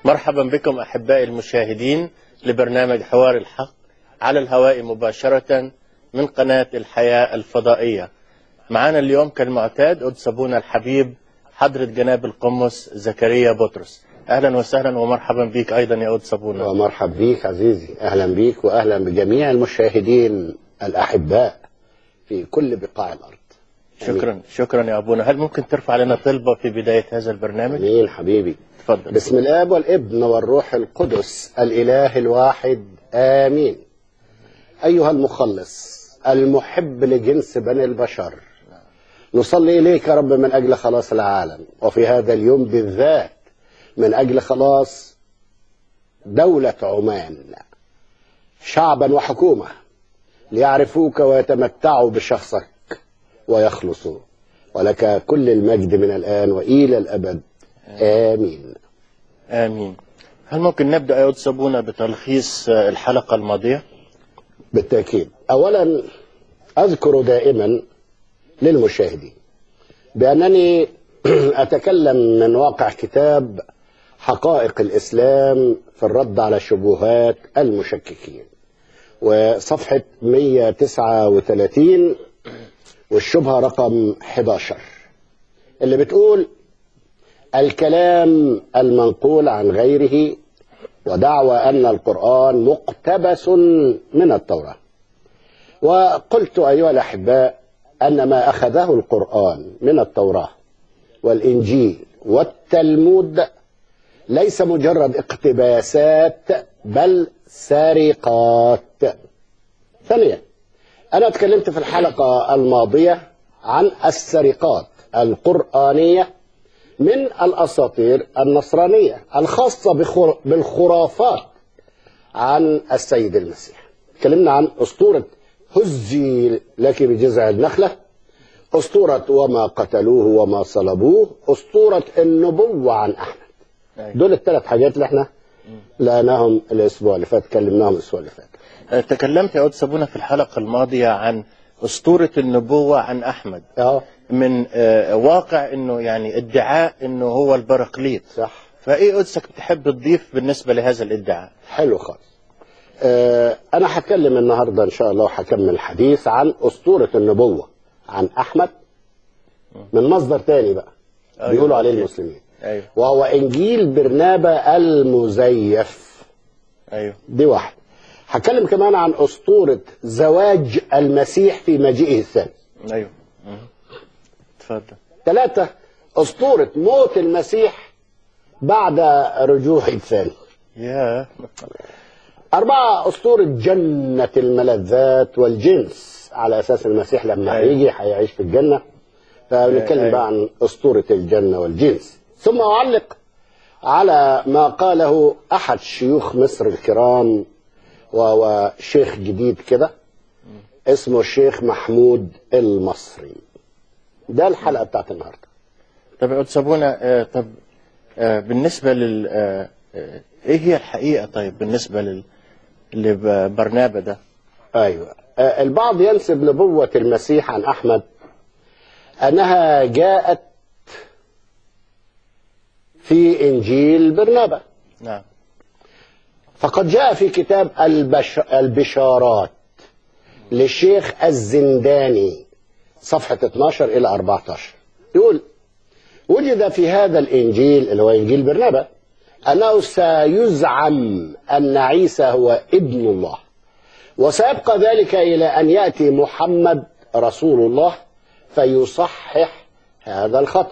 مرحبا بكم أحبائي المشاهدين لبرنامج حوار الحق على الهواء مباشرة من قناة الحياة الفضائية معنا اليوم كالمعتاد قدس أبونا الحبيب حضرة جناب القمص زكريا بطرس أهلا وسهلا ومرحبا بك أيضا يا قدس أبونا ومرحب بيك عزيزي أهلا بيك وأهلا بجميع المشاهدين الأحباء في كل بقاع الأرض شكرا شكرا يا أبونا هل ممكن ترفع لنا طلبة في بداية هذا البرنامج أمين حبيبي تفضل بسم الآب والابن والروح القدس الإله الواحد آمين أيها المخلص المحب لجنس بني البشر نصلي إليك يا رب من أجل خلاص العالم وفي هذا اليوم بالذات من أجل خلاص دولة عمان شعبا وحكومة ليعرفوك ويتمتعوا بشخصك ويخلصوا ولك كل المجد من الآن وإلى الأبد آمين آمين هل ممكن نبدأ يا قدس أبونا بتلخيص الحلقة الماضية بالتأكيد أولا أذكر دائما للمشاهدين بأنني أتكلم من واقع كتاب حقائق الإسلام في الرد على شبهات المشككين وصفحة 139 والشبهة رقم 11 اللي بتقول الكلام المنقول عن غيره ودعوى أن القرآن مقتبس من التوراة وقلت أيها الأحباء أن ما أخذه القرآن من التوراة والإنجيل والتلمود ليس مجرد اقتباسات بل سرقات ثانيا أنا تكلمت في الحلقة الماضية عن السرقات القرآنية من الأساطير النصرانية الخاصة بخر... بالخرافات عن السيد المسيح تكلمنا عن أسطورة هزي لك بجذع النخلة أسطورة وما قتلوه وما صلبوه أسطورة النبوة عن أحمد دول الثلاث حاجات اللي احنا لقيناهم الأسبوع اللي فات كلمناهم الأسبوع اللي فات تكلمت يا قدس أبونا في الحلقة الماضية عن أسطورة النبوة عن أحمد اه من آه، واقع انه يعني ادعاء انه هو البراقليط صح فايه قدسك بتحب تضيف بالنسبه لهذا الادعاء حلو خالص آه أنا هتكلم النهاردة إن شاء الله وهكمل الحديث عن أسطورة النبوة عن أحمد من مصدر تاني بقى أيوة، بيقولوا عليه أوكي. المسلمين ايوه وهو إنجيل برنابا المزيف ايوه دي واحد هتكلم كمان عن أسطورة زواج المسيح في مجيئه الثاني ايوه مم. اتفضل ثلاثة أسطورة موت المسيح بعد رجوعه الثاني يا أربعة أسطورة جنة الملذات والجنس على أساس المسيح لما أيوة. هيجي هيعيش في الجنة فبنتكلم أيوة. بقى عن أسطورة الجنة والجنس ثم أعلق على ما قاله أحد شيوخ مصر الكرام وهو شيخ جديد كده اسمه الشيخ محمود المصري ده الحلقة بتاعت النهاردة طب يا قدس ابونا آه، طب آه، بالنسبه لل آه، آه، ايه هي الحقيقه طيب بالنسبه لل لبرنابا ده أيوة آه، البعض ينسب نبوة المسيح عن أحمد أنها جاءت في إنجيل برنابا نعم فقد جاء في كتاب البش... البشارات للشيخ الزنداني صفحة 12 إلى 14 يقول وجد في هذا الإنجيل اللي هو إنجيل برنابا أنه سيزعم أن عيسى هو ابن الله وسيبقى ذلك إلى أن يأتي محمد رسول الله فيصحح هذا الخطأ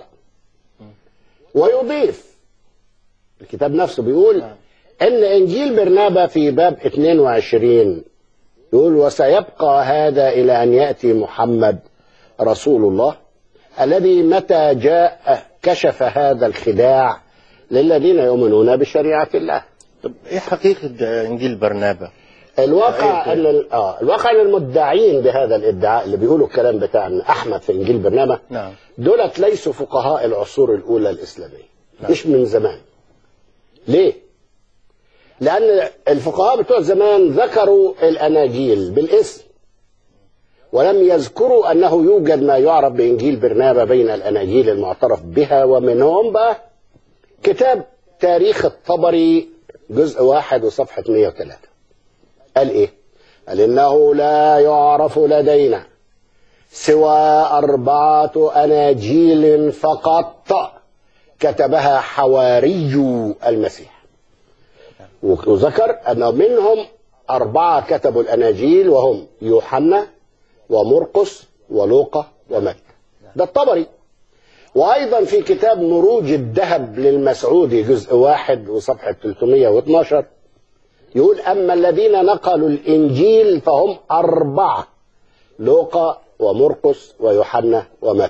ويضيف الكتاب نفسه بيقول ان انجيل برنابا في باب 22 يقول وسيبقى هذا الى ان ياتي محمد رسول الله الذي متى جاء كشف هذا الخداع للذين يؤمنون بشريعه الله طب ايه حقيقه ده انجيل برنابا الواقع أيوة. ان ال- اه الواقع ان المدعين بهذا الادعاء اللي بيقولوا الكلام بتاع ان احمد في انجيل برنامه نعم دولت ليسوا فقهاء العصور الاولى الاسلاميه نعم. مش من زمان ليه لان الفقهاء بتوع زمان ذكروا الاناجيل بالاسم ولم يذكروا انه يوجد ما يعرف بانجيل برنابا بين الاناجيل المعترف بها ومنهم بقى كتاب تاريخ الطبري جزء واحد وصفحة 103 قال ايه قال انه لا يعرف لدينا سوى أربعة أناجيل فقط كتبها حواري المسيح وذكر أن منهم أربعة كتبوا الأناجيل وهم يوحنا ومرقس ولوقا ومتى ده الطبري وأيضا في كتاب مروج الذهب للمسعودي جزء واحد وصفحة 312 يقول أما الذين نقلوا الإنجيل فهم أربعة لوقا ومرقس ويوحنا ومتى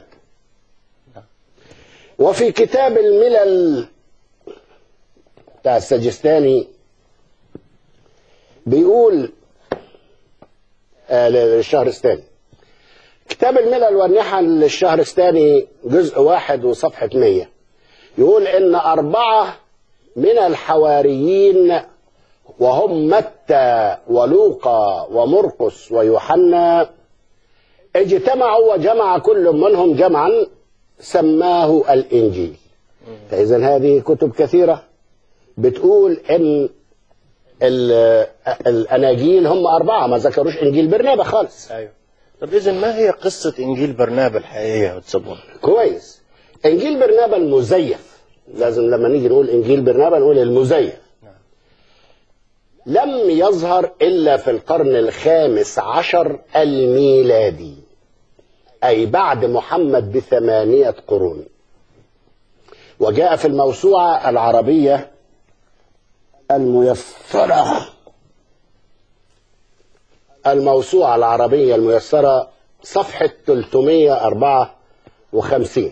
وفي كتاب الملل بتاع السجستاني بيقول آه للشهرستاني كتاب الملل والنحل للشهرستاني جزء واحد وصفحة مية يقول إن أربعة من الحواريين وهم متى ولوقا ومرقس ويوحنا اجتمعوا وجمع كل منهم جمعا سماه الإنجيل فإذا هذه كتب كثيرة بتقول إن ال- الأناجيل هم أربعة ما ذكروش إنجيل برنابا خالص ايوه طب اذا ما هي قصه انجيل برنابا الحقيقيه يا صابون كويس إنجيل برنابا المزيف لازم لما نيجي نقول إنجيل برنابا نقول المزيف لم يظهر إلا في القرن الخامس عشر الميلادي أي بعد محمد بثمانية قرون وجاء في الموسوعة العربية الميسرة الموسوعة العربية الميسرة صفحة 354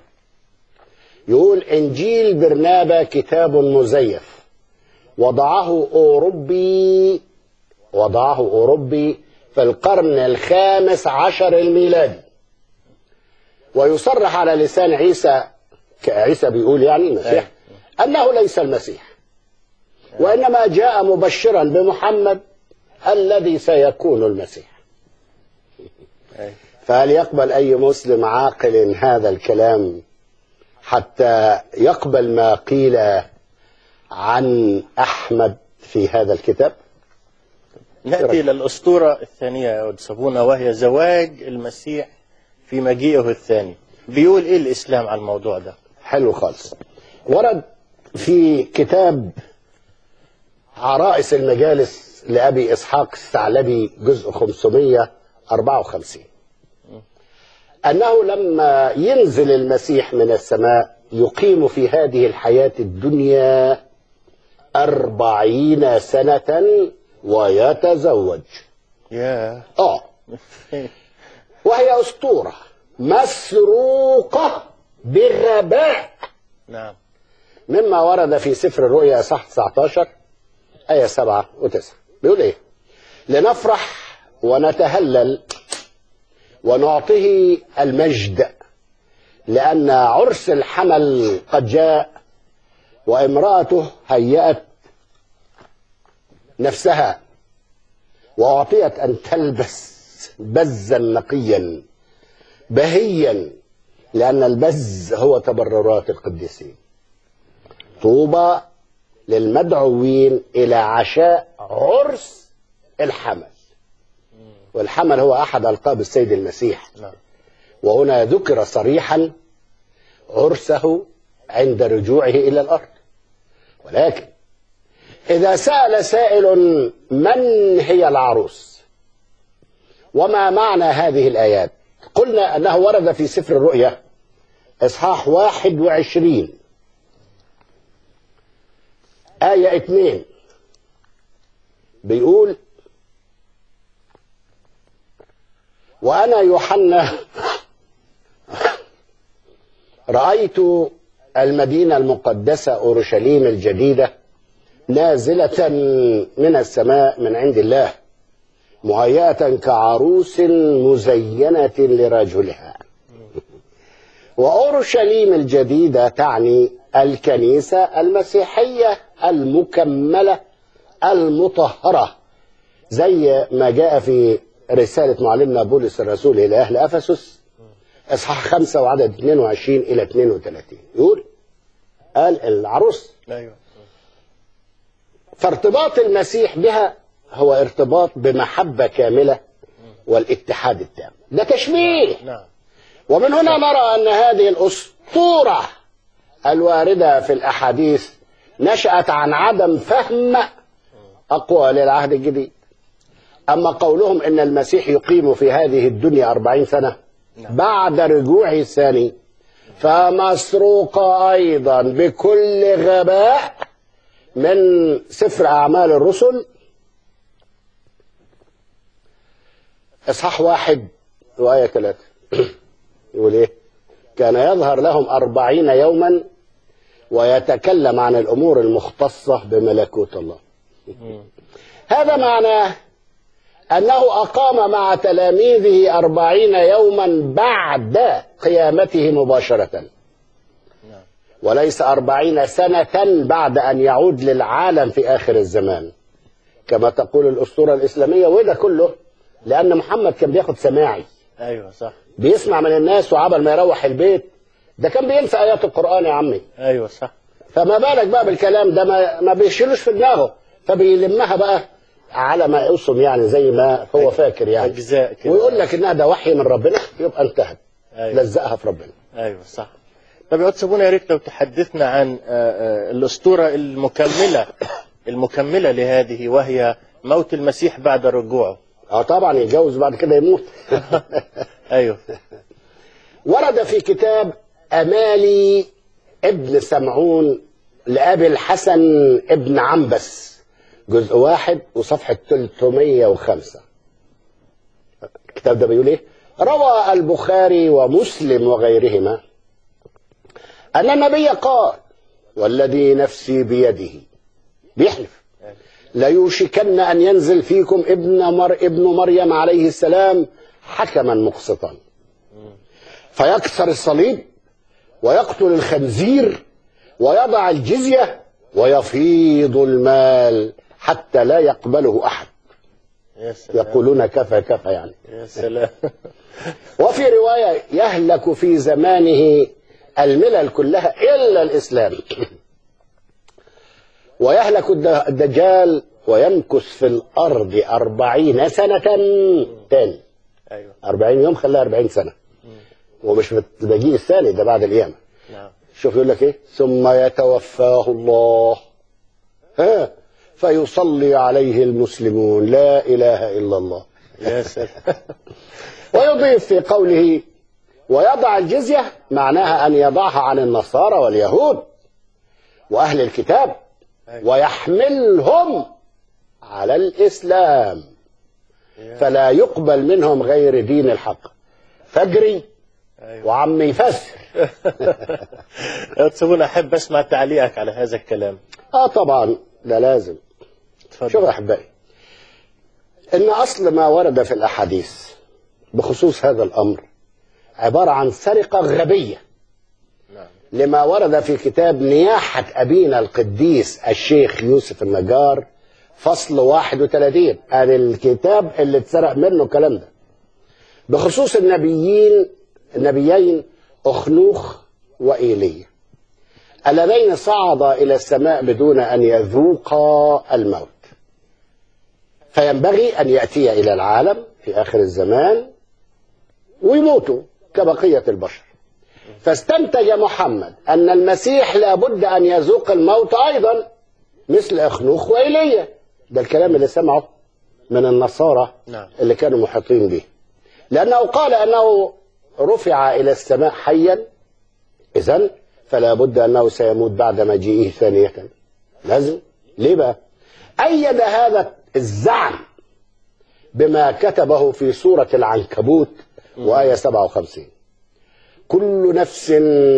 يقول إنجيل برنابا كتاب مزيف وضعه أوروبي وضعه أوروبي في القرن الخامس عشر الميلادي ويصرح على لسان عيسى عيسى بيقول يعني المسيح أنه ليس المسيح وإنما جاء مبشرا بمحمد الذي سيكون المسيح أيوة. فهل يقبل أي مسلم عاقل هذا الكلام حتى يقبل ما قيل عن أحمد في هذا الكتاب ناتي الى الاسطوره الثانيه يا ود صابونه وهي زواج المسيح في مجيئه الثاني بيقول ايه الاسلام على الموضوع ده حلو خالص ورد في كتاب عرائس المجالس لأبي إسحاق الثعلبي جزء 554 أنه لما ينزل المسيح من السماء يقيم في هذه الحياة الدنيا أربعين سنة ويتزوج يا آه وهي أسطورة مسروقة بغباء نعم مما ورد في سفر الرؤيا صح 19 آية 7 و9 بيقول إيه لنفرح ونتهلل ونعطيه المجد لأن عرس الحمل قد جاء وامرأته هيأت نفسها وأعطيت أن تلبس بزا نقيا بهيا لأن البز هو تبررات القديسين طوبى للمدعوين إلى عشاء عرس الحمل والحمل هو أحد ألقاب السيد المسيح نعم وهنا ذكر صريحا عرسه عند رجوعه إلى الأرض ولكن إذا سأل سائل من هي العروس وما معنى هذه الآيات قلنا أنه ورد في سفر الرؤيا إصحاح واحد وعشرين آية اتنين بيقول وأنا يوحنا رأيت المدينة المقدسة أورشليم الجديدة نازلة من السماء من عند الله مهيئة كعروس مزينة لرجلها وأورشليم الجديدة تعني الكنيسة المسيحية المكملة المطهرة زي ما جاء في رسالة معلمنا بولس الرسول إلى أهل أفسس إصحاح 5 وعدد 22 إلى 32 يقول قال العروس ايوه فارتباط المسيح بها هو ارتباط بمحبة كاملة والاتحاد التام ده تشبيه نعم ومن هنا نرى أن هذه الأسطورة الواردة في الأحاديث نشأت عن عدم فهم أقوال العهد الجديد أما قولهم أن المسيح يقيم في هذه الدنيا أربعين سنة بعد رجوعه الثاني فمسروقة أيضا بكل غباء من سفر أعمال الرسل إصحاح واحد وآية ثلاثة يقول إيه كان يظهر لهم أربعين يوما ويتكلم عن الأمور المختصة بملكوت الله هذا معناه أنه أقام مع تلاميذه أربعين يوما بعد قيامته مباشرة وليس أربعين سنة بعد أن يعود للعالم في آخر الزمان كما تقول الأسطورة الإسلامية وده كله لأن محمد كان بياخد سماعي ايوه صح بيسمع من الناس وعبل ما يروح البيت ده كان بينسى آيات القرآن يا عمي ايوه صح فما بالك بقى بالكلام ده ما, ما بيشيلوش في دماغه فبيلمها بقى على ما يقسم يعني زي ما هو فاكر يعني اجزاء كده ويقول لك انها ده وحي من ربنا يبقى انتهت ايوه لزقها في ربنا ايوه صح طب يا أستاذ سابونا يا ريت لو تحدثنا عن آه، آه، الاسطوره المكمله المكمله لهذه وهي موت المسيح بعد رجوعه اه طبعا يتجوز بعد كده يموت ايوه ورد في كتاب امالي ابن سمعون لابي الحسن ابن عنبس جزء واحد وصفحه 305 الكتاب ده بيقول ايه روى البخاري ومسلم وغيرهما ان النبي قال والذي نفسي بيده بيحلف ليوشكن ان ينزل فيكم ابن مر ابن مريم عليه السلام حكما مقسطا فيكسر الصليب ويقتل الخنزير ويضع الجزيه ويفيض المال حتى لا يقبله احد يا سلام يقولون كفى كفى يعني يا سلام وفي رواية يهلك في زمانه الملل كلها إلا الإسلام ويهلك الد- الدجال ويمكث في الأرض أربعين سنة تاني ايوه أربعين يوم خلاها أربعين سنة ومش بالمجيء الثاني ده بعد القيامة نعم شوف يقول لك ايه ثم يتوفاه الله ها فيصلي عليه المسلمون لا اله الا الله يا سلام ويضيف في قوله ويضع الجزية معناها أن يضعها عن النصارى واليهود وأهل الكتاب ويحملهم على الإسلام فلا يقبل منهم غير دين الحق فجري ايوه وعم يفسر يا أستاذ سابونا احب اسمع تعليقك على هذا الكلام اه طبعا ده لازم شوف تفضل يا احبائي ان اصل ما ورد في الاحاديث بخصوص هذا الامر عباره عن سرقه غبيه نعم لما ورد في كتاب نياحة أبينا القديس الشيخ يوسف النجار فصل 31 هذا الكتاب اللي اتسرق منه الكلام ده بخصوص النبيين النبيين أخنوخ وإيليا اللذين صعدا إلى السماء بدون أن يذوقا الموت فينبغي أن يأتي إلى العالم في آخر الزمان ويموتوا كبقية البشر فاستنتج محمد أن المسيح لابد أن يذوق الموت أيضا مثل أخنوخ وإيليا ده الكلام اللي سمعه من النصارى نعم. اللي كانوا محيطين به لأنه قال أنه رفع إلى السماء حيا إذا فلا بد أنه سيموت بعد مجيئه ثانية لازم ليه بقى أيد هذا الزعم بما كتبه في سورة العنكبوت وآية 57 كل نفس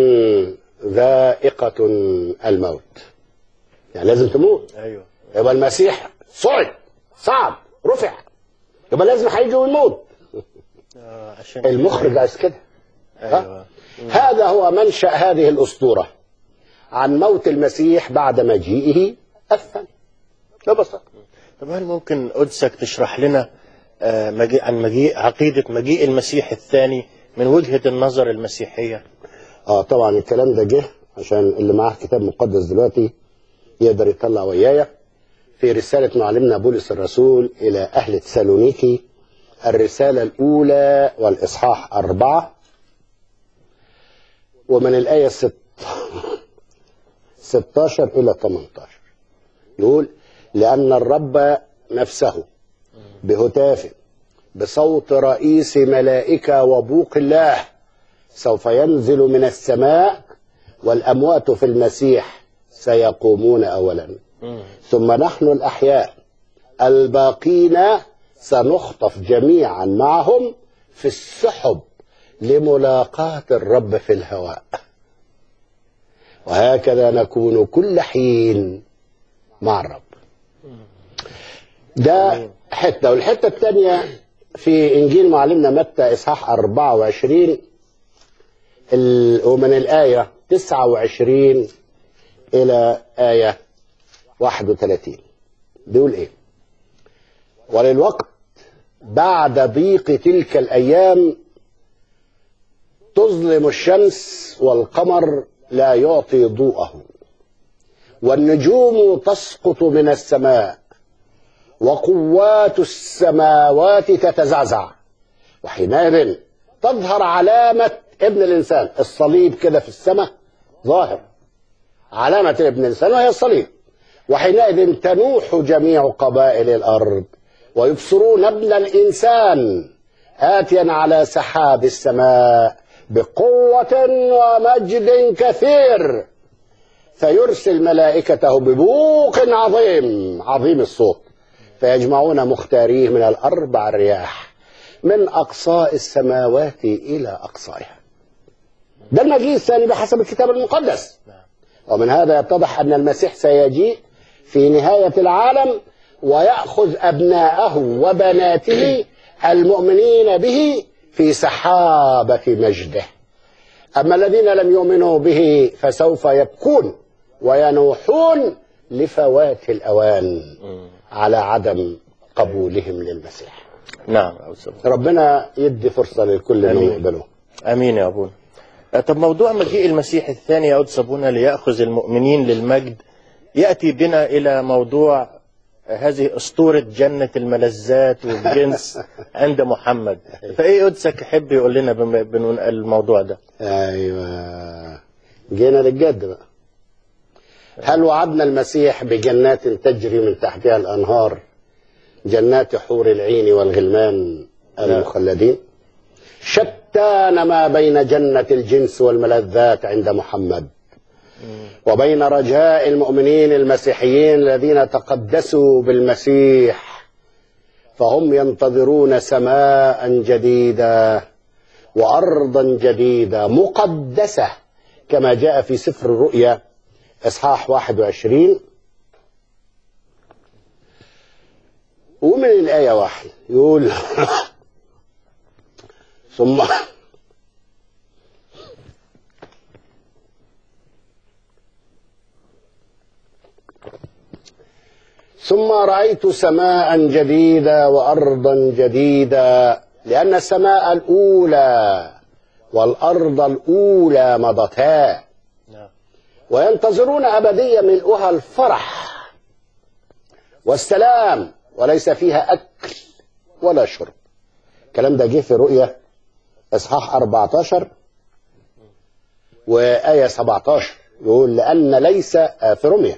ذائقة الموت يعني لازم تموت ايوه يبقى المسيح صعد صعد رفع يبقى لازم هيجي ويموت آه عشان المخرج عايز كده ايوه هذا هو منشأ هذه الأسطورة عن موت المسيح بعد مجيئه الثاني ببساطة طب هل ممكن قدسك تشرح لنا آه، مجيء عن مجيء عقيدة مجيء المسيح الثاني من وجهة النظر المسيحية اه طبعا الكلام ده جه عشان اللي معاه كتاب مقدس دلوقتي يقدر يطلع ويايا في رسالة معلمنا بولس الرسول إلى أهل تسالونيكي الرسالة الأولى والإصحاح أربعة ومن الآية ست 16 إلى 18 يقول لأن الرب نفسه بهتاف بصوت رئيس ملائكة وبوق الله سوف ينزل من السماء والأموات في المسيح سيقومون أولا ثم نحن الأحياء الباقين سنخطف جميعا معهم في السحب لملاقاة الرب في الهواء وهكذا نكون كل حين مع الرب ده حتة والحتة الثانية في إنجيل معلمنا متى إصحاح 24 ال- ومن الآية 29 إلى آية 31 بيقول إيه وللوقت بعد ضيق تلك الأيام تظلم الشمس والقمر لا يعطي ضوءه والنجوم تسقط من السماء وقوات السماوات تتزعزع وحينئذ تظهر علامة ابن الإنسان الصليب كده في السماء ظاهر علامة ابن الإنسان وهي الصليب وحينئذ تنوح جميع قبائل الأرض ويبصرون ابن الإنسان آتيا على سحاب السماء بقوة ومجد كثير فيرسل ملائكته ببوق عظيم عظيم الصوت فيجمعون مختاريه من الأربع الرياح من أقصاء السماوات إلى أقصائها ده المجيء الثاني بحسب الكتاب المقدس ومن هذا يتضح أن المسيح سيجيء في نهاية العالم ويأخذ أبناءه وبناته المؤمنين به في سحابة مجده أما الذين لم يؤمنوا به فسوف يبكون وينوحون لفوات الأوان على عدم قبولهم للمسيح نعم أبو سبحان. ربنا يدي فرصة للكل أنهم آمين. يقبلوه امين يا ابونا آه، طب موضوع مجيء المسيح الثاني يا قدس ابونا لياخذ المؤمنين للمجد ياتي بنا الى موضوع آه، هذه اسطوره جنه الملذات والجنس عند محمد فايه قدسك يحب يقول لنا بم- بن- الموضوع ده أيوة جينا للجد بقى هل وعدنا المسيح بجنات تجري من تحتها الأنهار جنات حور العين والغلمان المخلدين شتان ما بين جنة الجنس والملذات عند محمد وبين رجاء المؤمنين المسيحيين الذين تقدسوا بالمسيح فهم ينتظرون سماء جديده وارضا جديده مقدسه كما جاء في سفر الرؤيا اصحاح 21 ومن الايه واحد يقول ثم ثم رأيت سماء جديدة وأرضا جديدة لأن السماء الأولى والأرض الأولى مضتا نعم وينتظرون أبدية ملؤها الفرح والسلام وليس فيها أكل ولا شرب الكلام ده جه في رؤية إصحاح 14 وآية 17 يقول لأن ليس آه، في رمية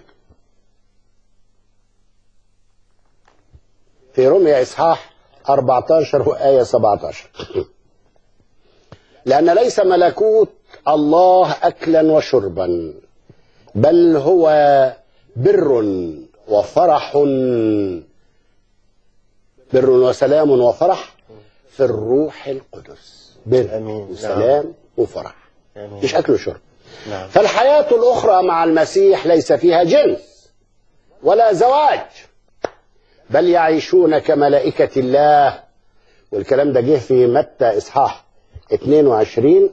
في رمية إصحاح 14 وآية 17 لأن ليس ملكوت الله أكلا وشربا بل هو بر وفرح بر وسلام وفرح في الروح القدس بر آمين. وسلام وفرح آمين. مش أكل وشرب نعم فالحياة الأخرى مع المسيح ليس فيها جنس ولا زواج بل يعيشون كملائكة الله والكلام ده جه في متى إصحاح 22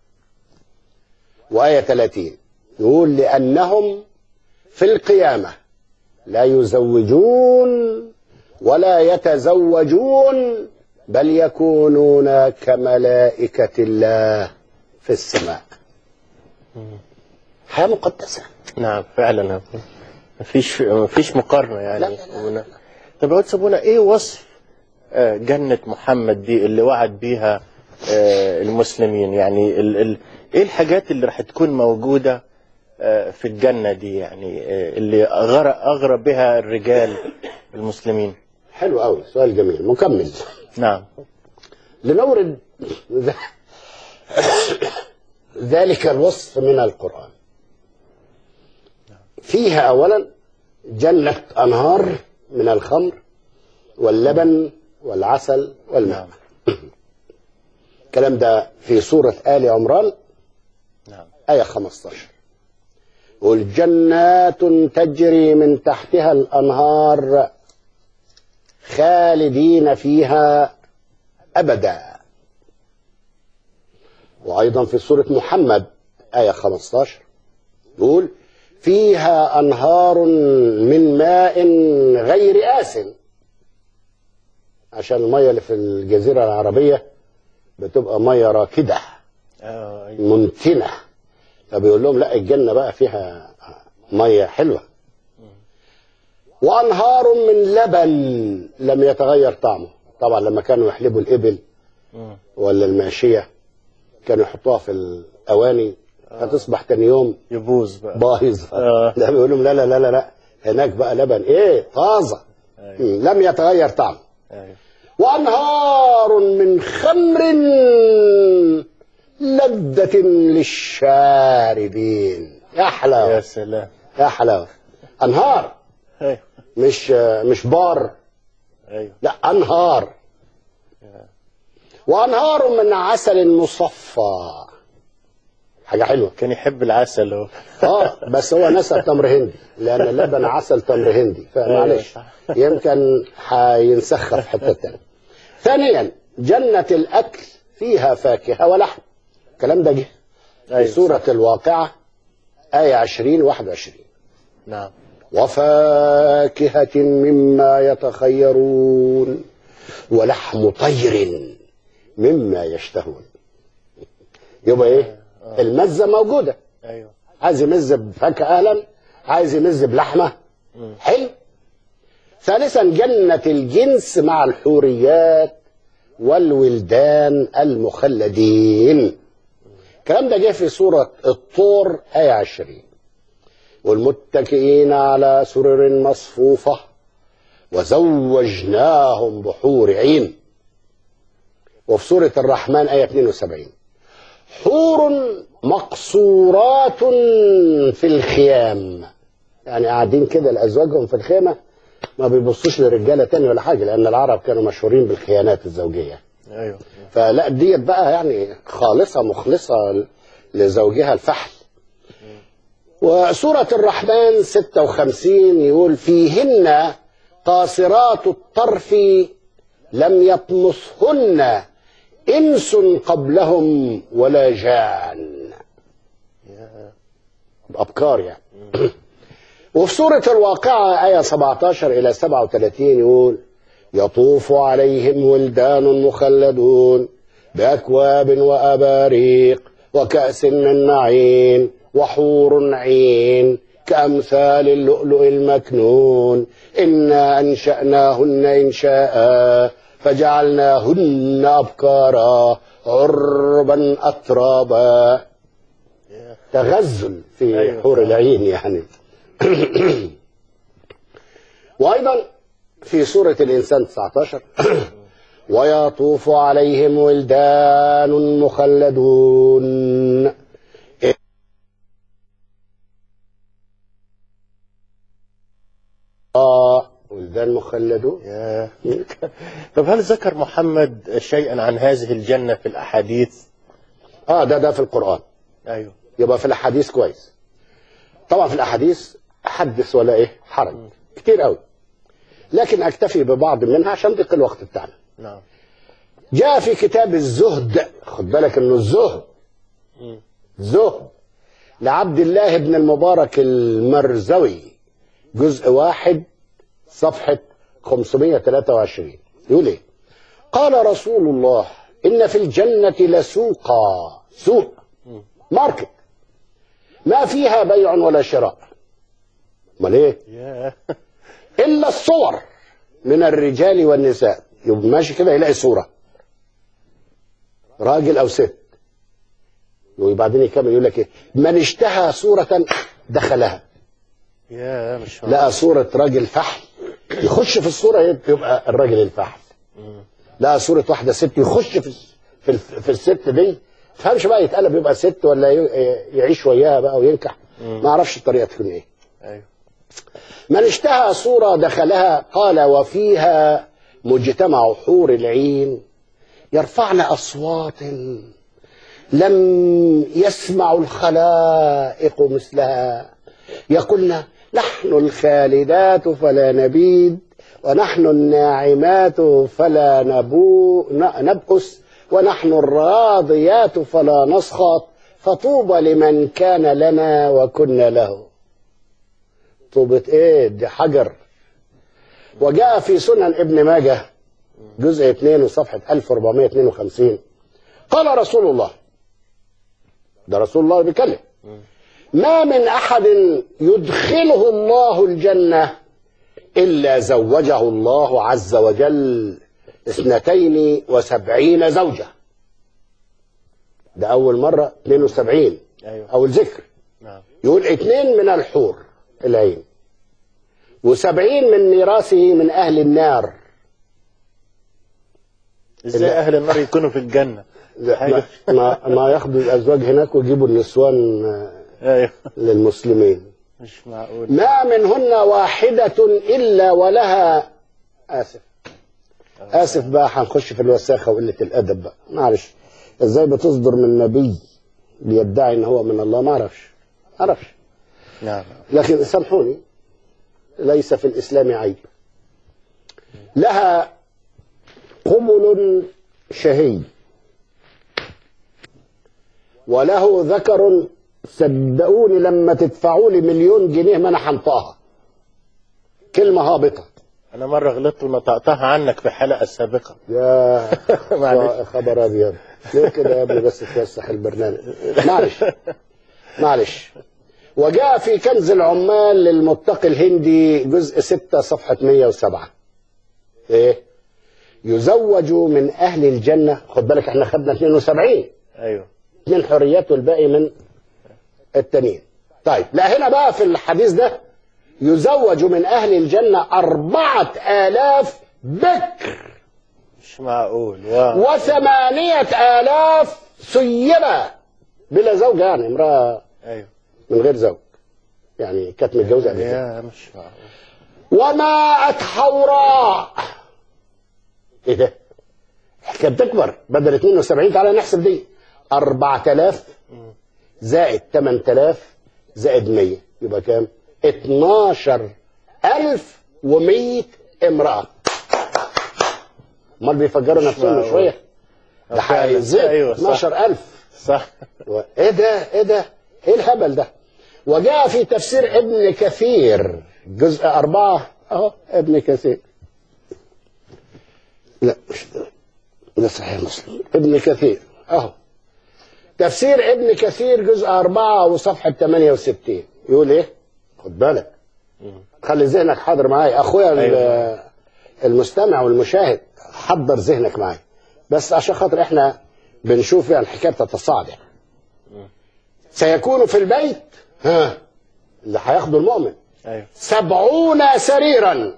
وآية 30 يقول لأنهم في القيامة لا يزوجون ولا يتزوجون بل يكونون كملائكة الله في السماء حياه مقدسه نعم فعلا مفيش مفيش مقارنه يعني لا، لا، لا، ون- طب يا أستاذ ابونا ايه وصف آه، جنة محمد دي اللي وعد بيها آه، المسلمين يعني ال ال ايه الحاجات اللي راح تكون موجودة آه، في الجنة دي يعني آه، اللي أغرى, أغرى بها الرجال المسلمين حلو قوي سؤال جميل مكمل نعم لنورد ذ- ذلك الوصف من القرآن فيها أولا جنة أنهار من الخمر واللبن والعسل والماء الكلام ده في سورة آل عمران نعم آية 15 والجنات تجري من تحتها الأنهار خالدين فيها أبدا وأيضا في سورة محمد آية 15 يقول فيها أنهار من ماء غير آس عشان المية اللي في الجزيرة العربية بتبقى مية راكده آه، أيوة. منتنة فبيقول لهم لا الجنة بقى فيها مية حلوة وأنهار من لبن لم يتغير طعمه طبعا لما كانوا يحلبوا الإبل مم. ولا الماشية كانوا يحطوها في الأواني هتصبح تاني يوم يبوظ بقى بايظة آه. ده بيقول لهم لا لا لا لا لا هناك بقى لبن إيه طازة أيوة. مم، لم يتغير طعمه أيوة. وأنهار من خمر لذة للشاربين يا يا حلاوة سلام يا حلاوة أنهار أيوة. مش مش بار أيوة. لا أنهار وأنهار من عسل مصفى حاجة حلوة كان يحب العسل هو اه بس هو نسى تمر هندي لأن اللبن عسل تمر هندي فمعلش يمكن هينسخها في حتة تانية ثانيا جنة الأكل فيها فاكهة ولحم الكلام ده جه في أيوة. سورة الواقعة آية 20 21 نعم وفاكهة مما يتخيرون ولحم طير مما يشتهون يبقى ايه المزة موجودة أيوة. عايز يمز بفاكهة أهلا عايز يمز بلحمة حلو ثالثا جنة الجنس مع الحوريات والولدان المخلدين الكلام ده جه في سورة الطور آية 20 والمتكئين على سرر مصفوفة وزوجناهم بحور عين وفي سورة الرحمن آية 72 حور مقصورات في الخيام يعني قاعدين كده لأزواجهم في الخيمة ما بيبصوش لرجالة تاني ولا حاجة لأن العرب كانوا مشهورين بالخيانات الزوجية أيوة. فلا ديت بقى يعني خالصة مخلصة لزوجها الفحل وسورة الرحمن 56 يقول فيهن قاصرات الطرف لم يطمثهن إنس قبلهم ولا جان أبكار يعني وفي سورة الواقعة آية 17 إلى 37 يقول يطوف عليهم ولدان مخلدون بأكواب وأباريق وكأس من معين وحور عين كأمثال اللؤلؤ المكنون إنا أنشأناهن إنشاء فجعلناهن أبكارا عربا أترابا تغزل في أيوة. حور العين يعني وأيضا في سورة الإنسان 19 ويطوف عليهم ولدان مخلدون آه ولدان مخلدون يا طب هل ذكر محمد شيئا عن هذه الجنة في الأحاديث؟ اه ده ده في القرآن أيوه يبقى في الأحاديث كويس طبعا في الأحاديث حدث ولا إيه حرج كتير قوي لكن أكتفي ببعض منها عشان ضيق الوقت بتاعنا نعم جاء في كتاب الزهد خد بالك انه الزهد زهد لعبد الله بن المبارك المرزوي جزء واحد صفحة 523 يقول ايه قال رسول الله إن في الجنة لسوقا سوق ماركت ما فيها بيع ولا شراء امال ايه يا الا الصور من الرجال والنساء يبقى ماشي كده يلاقي صوره راجل او ست وبعدين يكمل يقول لك ايه من اشتهى صوره دخلها يا مش لقى صوره راجل فحل يخش في الصوره يبقى الراجل الفحل لقى صوره واحده ست يخش في في, الف- في الست دي تفهمش بقى يتقلب يبقى ست ولا ي- يعيش وياها بقى وينكح ما اعرفش الطريقه تكون ايه ايوه من اشتهى صورة دخلها قال وفيها مجتمع حور العين يرفعن أصوات لم يسمع الخلائق مثلها يقولن نحن الخالدات فلا نبيد ونحن الناعمات فلا نبو ن- نبؤس ونحن الراضيات فلا نسخط فطوبى لمن كان لنا وكنا له طوبة ايه دي حجر وجاء في سنن ابن ماجه جزء 2 وصفحة 1452 قال رسول الله ده رسول الله بيتكلم ما من أحد يدخله الله الجنة إلا زوجه الله عز وجل اثنتين وسبعين زوجة ده أول مرة 72 ايوه أول ذكر نعم يقول اثنين من الحور العين وسبعين من ميراثه من أهل النار ازاي اهل النار يكونوا في الجنه ما, ما, ما ياخدوا الأزواج هناك ويجيبوا النسوان آه، ايوه للمسلمين مش معقول ما منهن واحدة إلا ولها آسف آسف بقى هنخش في الوساخة وقلة الأدب بقى معلش إزاي بتصدر من نبي بيدعي إن هو من الله ما أعرفش ما أعرفش نعم لكن سامحوني ليس في الإسلام عيب لها قبل شهي وله ذكر صدقوني لما تدفعوا لي مليون جنيه ما انا هنطقها كلمه هابطه انا مره غلطت ونطقتها عنك في الحلقه السابقه يا معلش. خبر ابيض ليه كده يا ابني بس توسخ البرنامج معلش معلش وجاء في كنز العمال للمتقي الهندي جزء 6 صفحة 107 ايه يزوج من أهل الجنة خد بالك احنا خدنا 72 ايوه اثنين حريات والباقي من التانيين طيب لا هنا بقى في الحديث ده يزوج من أهل الجنة أربعة آلاف بكر مش معقول واو وثمانية آلاف سيبة بلا زوجة يعني امرأة ايوه من غير زوج يعني كانت متجوزة قبل كده يا مش معقول وماءت حوراء ايه ده؟ الحكايه بتكبر بدل 72 تعالى نحسب دي 4000 زائد 8000 زائد 100 يبقى كام؟ 12100 امرأة امال بيفجروا نفسهم معقول. شوية ده فعلا. هيزيد أيوة، صح. 12000 صح و- ايه ده ايه ده ايه الهبل ده وجاء في تفسير ابن كثير جزء أربعة اهو ابن كثير لا مش ده. ده صحيح مسلم ابن كثير اهو تفسير ابن كثير جزء أربعة وصفحة 68 يقول ايه خد بالك خلي ذهنك حاضر معايا اخويا ال- أيوة. المستمع والمشاهد حضر ذهنك معايا بس عشان خاطر احنا بنشوف يعني الحكايه بتتصاعد يعني. سيكون في البيت ها اللي هياخده المؤمن ايوه سبعون سريرا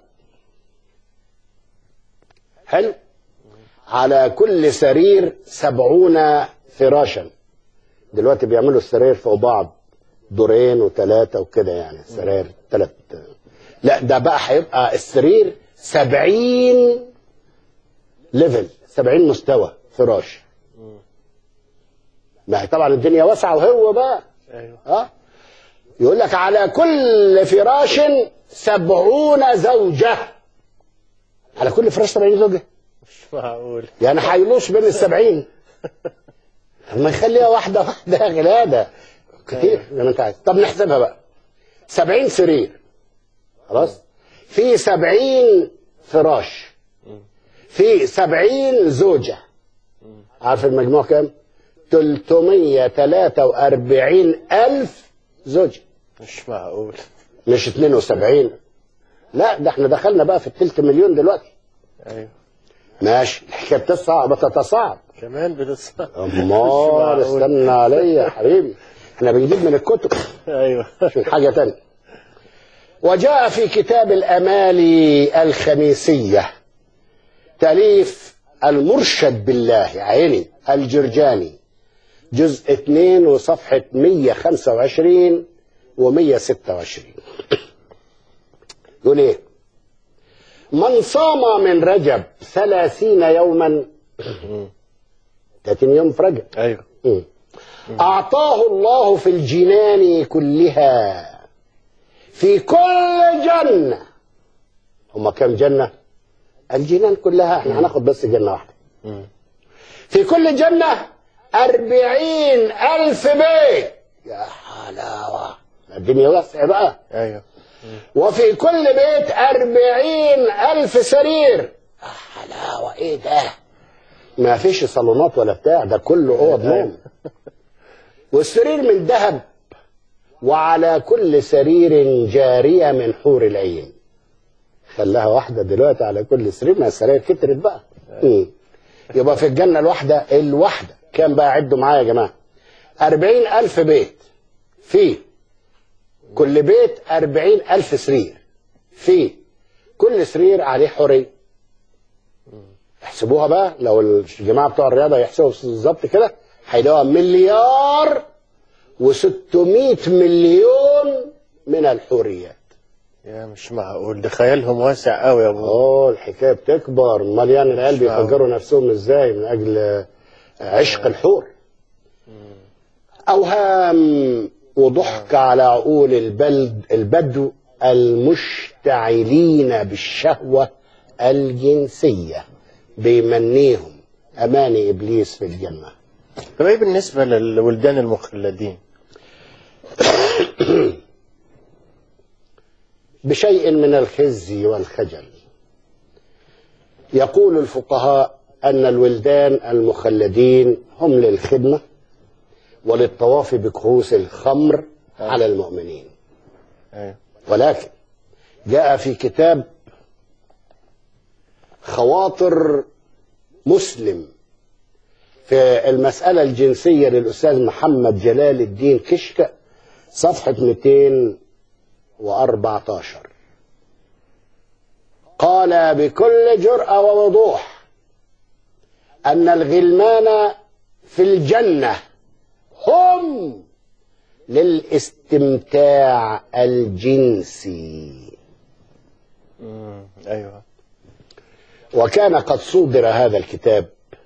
حلو على كل سرير سبعون فراشا دلوقتي بيعملوا السراير فوق بعض دورين وثلاثة وكده يعني سراير ثلاث لا ده بقى هيبقى السرير سبعين ليفل سبعين مستوى فراش ما هي طبعا الدنيا واسعة وهو بقى ايوه ها يقول لك على كل فراش سبعون زوجة على كل فراش سبعين زوجة مش معقول يعني هيلوش بين السبعين ما يخليها واحدة واحدة يا غلادة كتير زي ما انت عايز طب نحسبها بقى سبعين سرير خلاص في سبعين فراش في سبعين زوجة عارف المجموع كام؟ 343 ألف زوجة مش معقول مش 72 لا ده احنا دخلنا بقى في التلت مليون دلوقتي ايوه ماشي الحكايه بتصعب بتتصاعب كمان بتصل امال استنى عليا يا حبيبي احنا بنجيب من الكتب ايوه مش من حاجه تانية وجاء في كتاب الامالي الخميسيه تاليف المرشد بالله يا عيني الجرجاني جزء 2 وصفحه 125 و126 يقول ايه من صام من رجب ثلاثين يوما 30 يوم في رجب ايوه مم. أعطاه الله في الجنان كلها في كل جنة هما كم جنة الجنان كلها احنا هناخد بس جنة واحدة مم. في كل جنة أربعين ألف بيت يا حلاوة الدنيا واسعة بقى ايوه وفي كل بيت أربعين ألف سرير يا حلاوة ايه ده ما فيش صالونات ولا بتاع ده كله اوض نوم والسرير من ذهب وعلى كل سرير جارية من حور العين خلاها واحدة دلوقتي على كل سرير ما السرير كترت بقى مم. يبقى في الجنة الواحدة الواحدة كام بقى عدوا معايا يا جماعة أربعين ألف بيت في كل بيت أربعين ألف سرير في كل سرير عليه حورية احسبوها بقى لو الجماعة بتوع الرياضة يحسبوا بالظبط كده هيلاقوها مليار و600 مليون من الحوريات يا مش معقول ده خيالهم واسع قوي يا ابو اه الحكايه بتكبر امال يعني العيال مش معقول. بيفجروا نفسهم ازاي من اجل عشق الحور اوهام وضحك على عقول البلد البدو المشتعلين بالشهوه الجنسيه بيمنيهم اماني ابليس في الجنه طب ايه بالنسبه للولدان المخلدين بشيء من الخزي والخجل يقول الفقهاء أن الولدان المخلدين هم للخدمة وللطواف بكؤوس الخمر على المؤمنين ايوه ولكن جاء في كتاب خواطر مسلم في المسألة الجنسية للأستاذ محمد جلال الدين كشك صفحة 214 قال بكل جرأة ووضوح أن الغلمان في الجنة هم للاستمتاع الجنسي مم. ايوه وكان قد صودر هذا الكتاب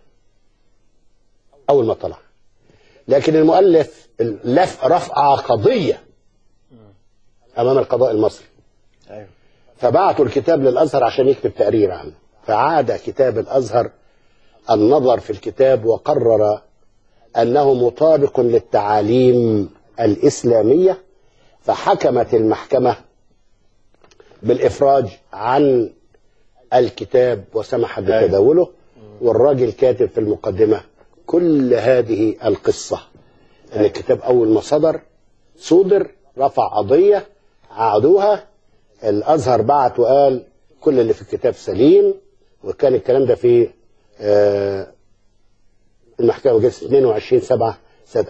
أول ما طلع لكن المؤلف لف رفع قضية أمام القضاء المصري ايوه فبعتوا الكتاب للأزهر عشان يكتب تقرير عنه فعاد كتاب الأزهر النظر في الكتاب وقرر أنه مطابق للتعاليم الإسلامية فحكمت المحكمة بالإفراج عن الكتاب وسمح بتداوله والراجل كاتب في المقدمة كل هذه القصة أن الكتاب أول ما صدر صودر رفع قضية عادوها الأزهر بعت وقال كل اللي في الكتاب سليم وكان الكلام ده في آه، المحكمة جلسة 22 7 سنة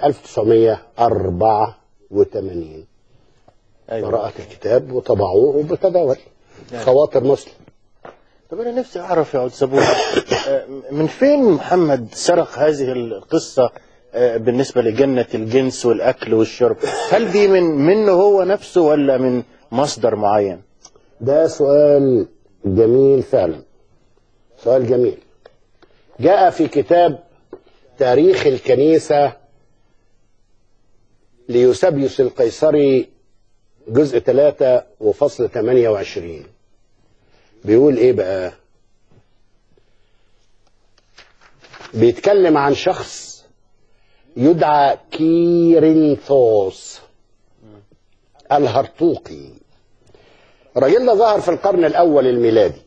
1984 ايوه قرأت الكتاب وطبعوه وبتداول نعم. خواطر مسلم طب انا نفسي اعرف يا عود سبوع آه، من فين محمد سرق هذه القصه آه، بالنسبه لجنه الجنس والاكل والشرب هل دي من منه هو نفسه ولا من مصدر معين ده سؤال جميل فعلا سؤال جميل جاء في كتاب تاريخ الكنيسة ليوسبيوس القيصري جزء 3 وفصل 28 بيقول ايه بقى بيتكلم عن شخص يدعى كيرنثوس الهرطوقي الراجل ده ظهر في القرن الأول الميلادي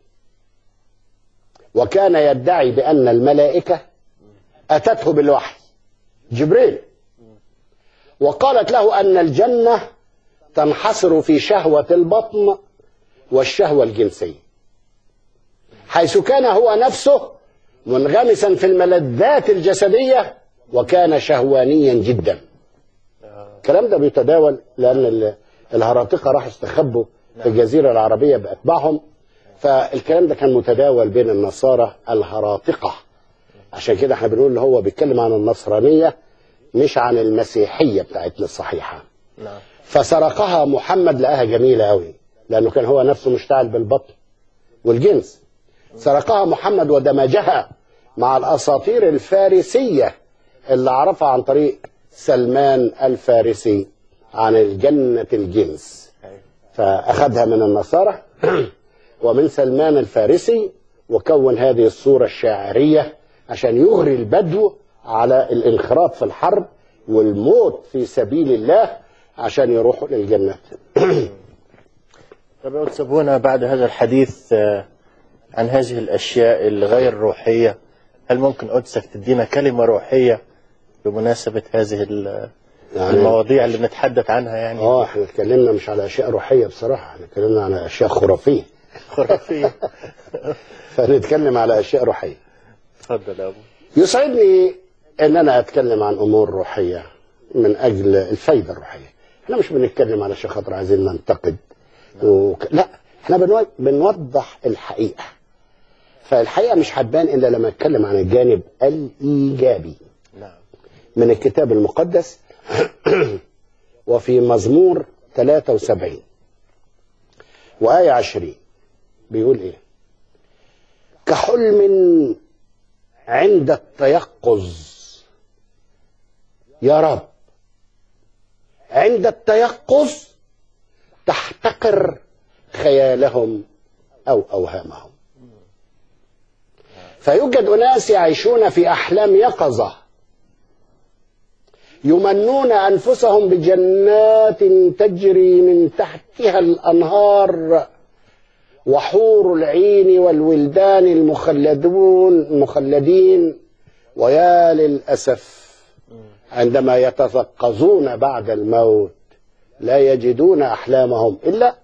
وكان يدعي بأن الملائكة أتته بالوحي جبريل وقالت له أن الجنة تنحصر في شهوة البطن والشهوة الجنسية حيث كان هو نفسه منغمسا في الملذات الجسدية وكان شهوانيا جدا الكلام ده بيتداول لأن ال- الهراطقة راحوا استخبوا في الجزيرة العربية بأتباعهم فالكلام ده كان متداول بين النصارى الهراطقة عشان كده احنا بنقول اللي هو بيتكلم عن النصرانية مش عن المسيحية بتاعتنا الصحيحة نعم فسرقها محمد لقاها جميلة قوي لأنه كان هو نفسه مشتعل بالبطن والجنس سرقها محمد ودمجها مع الأساطير الفارسية اللي عرفها عن طريق سلمان الفارسي عن الجنة الجنس أيوة. فأخذها من النصارى ومن سلمان الفارسي وكون هذه الصورة الشاعرية عشان يغري البدو على الانخراط في الحرب والموت في سبيل الله عشان يروحوا للجنة طب يا أستاذ أبونا بعد هذا الحديث آه، عن هذه الأشياء الغير روحية هل ممكن قدسك تدينا كلمة روحية بمناسبة هذه ال- يعني المواضيع اللي بنتحدث عنها يعني اه احنا اتكلمنا مش على اشياء روحيه بصراحه احنا اتكلمنا على اشياء خرافيه خرافية فنتكلم على اشياء روحيه تفضل يا أبو يسعدني ان انا اتكلم عن امور روحيه من اجل الفايده الروحيه احنا مش بنتكلم على شيء خاطر عايزين ننتقد وك... لا احنا بنو... بنوضح الحقيقه فالحقيقه مش هتبان الا لما اتكلم عن الجانب الايجابي نعم من الكتاب المقدس وفي مزمور 73 وآية 20 بيقول إيه كحلم عند التيقظ يا رب عند التيقظ تحتقر خيالهم أو أوهامهم فيوجد أناس يعيشون في أحلام يقظة يمنون انفسهم بجنات تجري من تحتها الانهار وحور العين والولدان المخلدون المخلدين ويا للاسف عندما يتثقظون بعد الموت لا يجدون احلامهم الا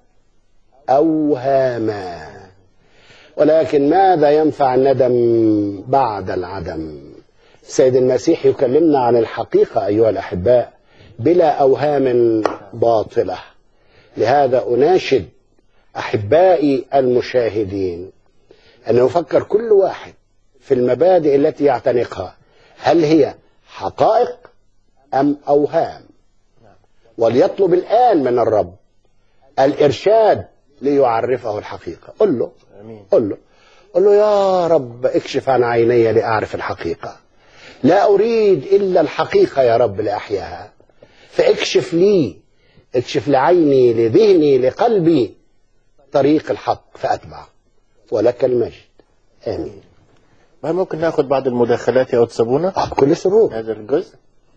اوهاما ولكن ماذا ينفع الندم بعد العدم سيد المسيح يكلمنا عن الحقيقة أيها الأحباء بلا أوهام باطلة لهذا أناشد أحبائي المشاهدين أن يفكر كل واحد في المبادئ التي يعتنقها هل هي حقائق أم أوهام وليطلب الآن من الرب الإرشاد ليعرفه الحقيقة قل له آمين قل له قل له يا رب اكشف عن عيني لأعرف الحقيقة لا أريد إلا الحقيقة يا رب لأحياها فاكشف لي اكشف لعيني لذهني لقلبي طريق الحق فأتبع ولك المجد آمين هل ممكن ناخذ بعض المداخلات يا أستاذ أبونا آه، بكل سرور هذا الجزء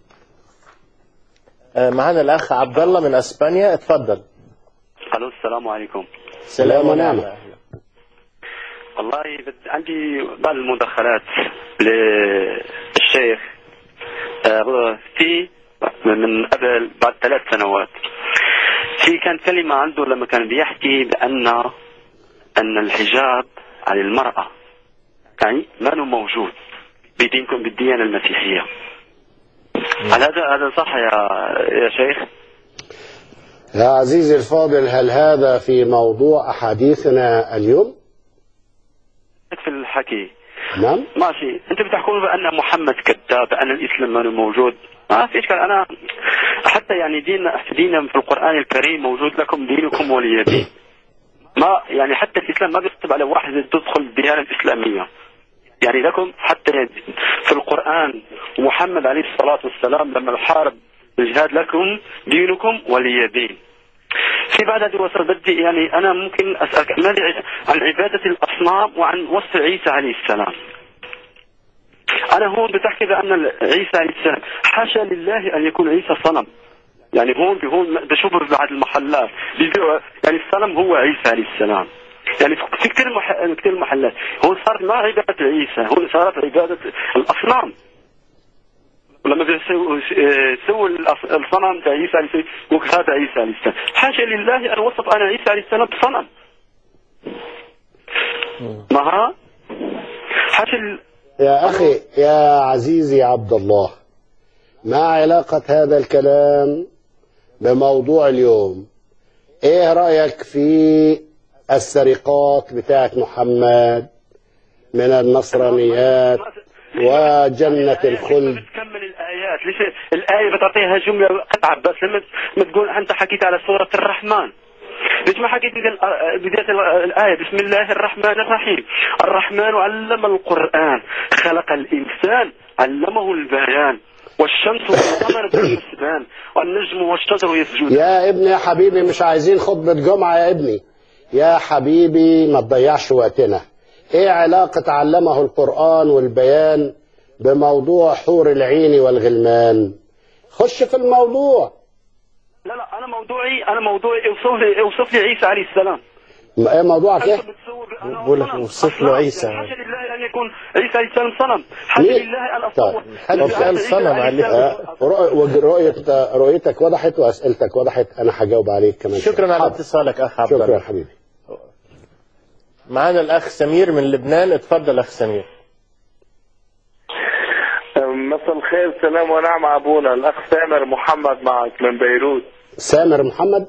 آه، معنا الأخ عبد الله من أسبانيا اتفضل الو السلام عليكم سلام ونعمة. ونعمة. والله بد... عندي بعض المداخلات للشيخ آه، في من قبل بعد ثلاث سنوات في كان كلمة عنده لما كان بيحكي بأن أن الحجاب على المرأة يعني ما هو موجود بدينكم بالديانة المسيحية هل هذا هذا صح يا يا شيخ؟ يا عزيزي الفاضل هل هذا في موضوع أحاديثنا اليوم؟ في الحكي نعم ماشي انت بتحكوا بان محمد كذاب بان الاسلام ما موجود ما في اشكال انا حتى يعني ديننا ديننا في القران الكريم موجود لكم دينكم ولي دين ما يعني حتى الاسلام ما بيكتب على واحد تدخل الديانه الاسلاميه يعني لكم حتى في القران محمد عليه الصلاه والسلام لما حارب الجهاد لكم دينكم ولي دين في بعد هذه الوصف بدي يعني انا ممكن اسالك ماذا عن عباده الاصنام وعن وصف عيسى عليه السلام. انا هون بتحكي بان عيسى عليه السلام حاشا لله ان يكون عيسى صنم. يعني هون هون بشوفوا بعض المحلات بيبيعوا يعني الصنم هو عيسى عليه السلام. يعني في كثير مح... كثير محلات هون صارت ما عباده عيسى هون صارت عباده الاصنام. ولما يسووا يسووا الأص- الصنم تاع عيسى عليه السلام يقول هذا عيسى عليه السلام حاشا لله ان وصف انا عيسى عليه السلام بصنم ما ها حاشا لل- يا أخي يا عزيزي عبد الله ما علاقة هذا الكلام بموضوع اليوم ايه رأيك في السرقات بتاعت محمد من النصرانيات وجنة الخلد بتكمل الايات ليش الايه بتعطيها جمله قطعه بس لما ما تقول انت حكيت على سوره الرحمن ليش ما حكيت بداية- بدايه الايه بسم الله الرحمن الرحيم الرحمن علم القران خلق الانسان علمه البيان والشمس والقمر بالحسبان والنجم والشجر يسجدان يا ابني يا حبيبي مش عايزين خطبة جمعة يا ابني يا حبيبي ما تضيعش وقتنا ايه علاقة علمه القرآن والبيان بموضوع حور العين والغلمان خش في الموضوع لا لا انا موضوعي انا موضوعي اوصف لي اوصف لي عيسى عليه السلام م- ايه موضوعك ايه أنت بتسوي بأنه بقول لك صنم. اوصف له أصلاً. عيسى. يعني حاشا لله ان يكون عيسى عليه السلام صنم حاشا مين؟ لله ان طيب. اصور حد عيسى قال صنم عليه. آه، رؤ- وج- رؤية رؤيتك وضحت واسئلتك وضحت انا هجاوب عليك كمان شوية. شكرا على حاضر. اتصالك اخ عبد شكرا الله حبيبي معنا الاخ سمير من لبنان اتفضل اخ سمير مساء الخير سلام ونعم ابونا الاخ سامر محمد معك من بيروت سامر محمد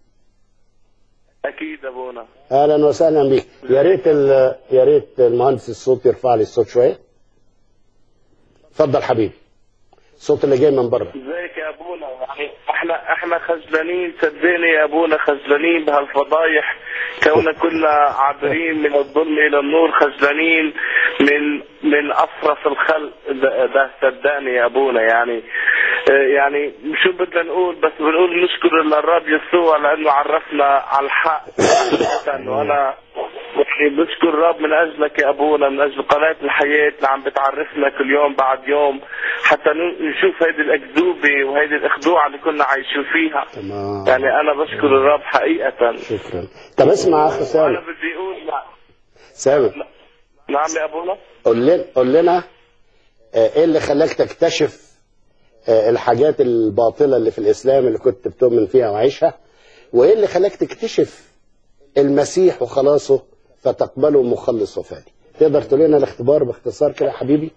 اكيد ابونا اهلا وسهلا بك يا ريت ال- يا ريت المهندس الصوت يرفع لي الصوت شويه اتفضل حبيبي الصوت اللي جاي من بره ازيك يا ابونا يعني احنا احنا خجلانين صدقني يا ابونا خجلانين بهالفضايح كوننا كنا عابرين من الظلم الى النور خجلانين من من اصرف الخلق ده, ده صدقني يا ابونا يعني اه يعني شو بدنا نقول بس بنقول نشكر للرب يسوع لانه عرفنا على الحق وانا يعني بشكر الرب من اجلك يا ابونا من اجل قناه الحياه اللي عم بتعرفنا كل يوم بعد يوم حتى نشوف هيدي الاكذوبه وهيدي الاخدوع اللي كنا عايشين فيها تمام يعني انا بشكر الرب حقيقه شكرا طب اسمع اخ وانا سامر بدي اقول لا. سامر نعم يا ابونا قول لنا قول لنا آه، ايه اللي خلاك تكتشف آه، الحاجات الباطله اللي في الاسلام اللي كنت بتؤمن فيها وعايشها وايه اللي خلاك تكتشف المسيح وخلاصه فتقبله مخلص وفادي تقدر تقول لنا الاختبار باختصار كده يا حبيبي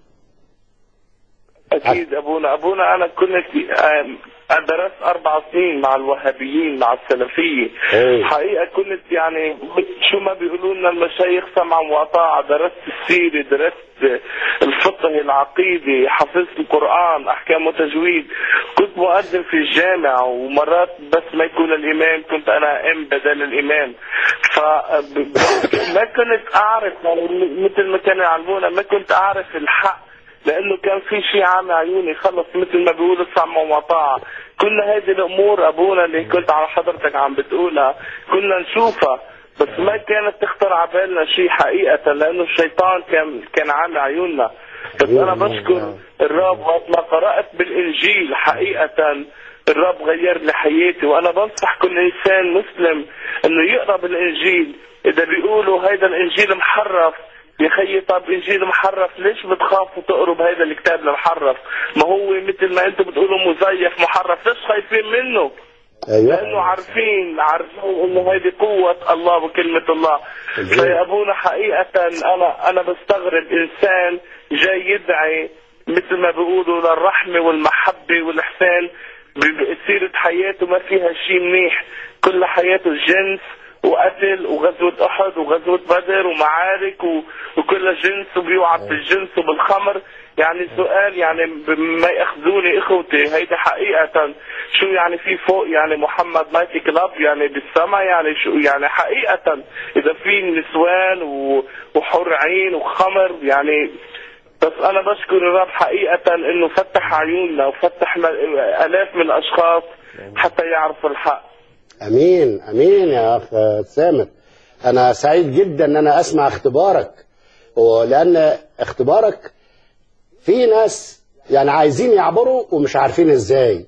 اكيد ابونا ابونا انا كنت آم، درست اربع سنين مع الوهابيين مع السلفيه إيه. حقيقه كنت يعني شو ما بيقولوا لنا المشايخ سمعا وطاعه درست السيره درست الفقه العقيده حفظت القران احكام وتجويد كنت مؤذن في الجامع ومرات بس ما يكون الامام كنت انا ام بدل الامام ف ما كنت اعرف يعني مثل ما كانوا يعلمونا ما كنت اعرف الحق لانه كان في شيء عامي عيوني خلص مثل ما بيقولوا سمع وطاعه كل هذه الامور ابونا اللي كنت على حضرتك عم بتقولها كنا نشوفها بس ما كانت تخطر على بالنا شيء حقيقه لانه الشيطان كان كان عامي عيوننا بس انا بشكر الرب وقت ما قرات بالانجيل حقيقه الرب غير لي حياتي وانا بنصح كل انسان مسلم انه يقرا بالانجيل اذا بيقولوا هيدا الانجيل محرف يا خيي طب انجيل محرف ليش بتخافوا تقروا بهذا الكتاب المحرف ما هو مثل ما انتم بتقولوا مزيف محرف ليش خايفين منه لانه ايوه عارفين عارفين انه هيدي قوة الله وكلمة الله فيا ابونا حقيقة انا انا بستغرب انسان جاي يدعي مثل ما بيقولوا للرحمة والمحبة والاحسان ب- سيرة حياته ما فيها شيء منيح كل حياته جنس وقتل وغزوة أحد وغزوة بدر ومعارك و... وكل جنس وبيوعد بالجنس وبالخمر يعني سؤال يعني ب- ما ياخذوني اخوتي هيدي حقيقة شو يعني في فوق يعني محمد نايتي كلاب يعني بالسما يعني شو يعني حقيقة إذا في نسوان و... وحور عين وخمر يعني بس انا بشكر الرب حقيقة انه فتح عيوننا وفتح م- الاف من الاشخاص حتى يعرفوا الحق امين امين يا اخ سامر انا سعيد جدا ان انا اسمع اختبارك ولان اختبارك في ناس يعني عايزين يعبروا ومش عارفين ازاي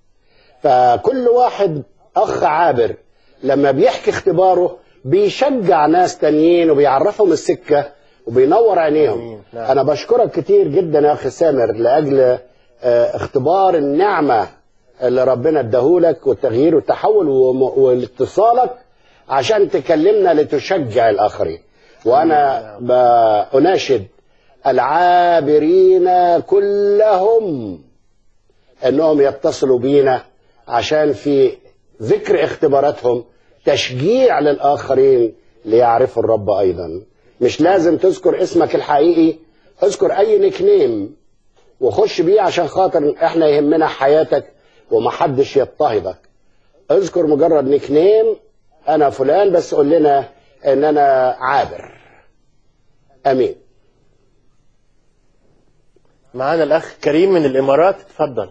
فكل واحد اخ عابر لما بيحكي اختباره بيشجع ناس تانيين وبيعرفهم السكة وبينور عينيهم أمين. نعم. انا بشكرك كتير جدا يا اخي سامر لاجل آه، اختبار النعمة اللي ربنا اداهولك والتغيير والتحول وم- والاتصالك عشان تكلمنا لتشجع الآخرين وأنا بأناشد العابرين كلهم أنهم يتصلوا بينا عشان في ذكر اختباراتهم تشجيع للآخرين ليعرفوا الرب أيضا مش لازم تذكر اسمك الحقيقي اذكر أي نيك نيم وخش بيه عشان خاطر احنا يهمنا حياتك ومحدش يضطهدك اذكر مجرد نيك نيم انا فلان بس قول لنا ان انا عابر امين معانا الاخ كريم من الامارات اتفضل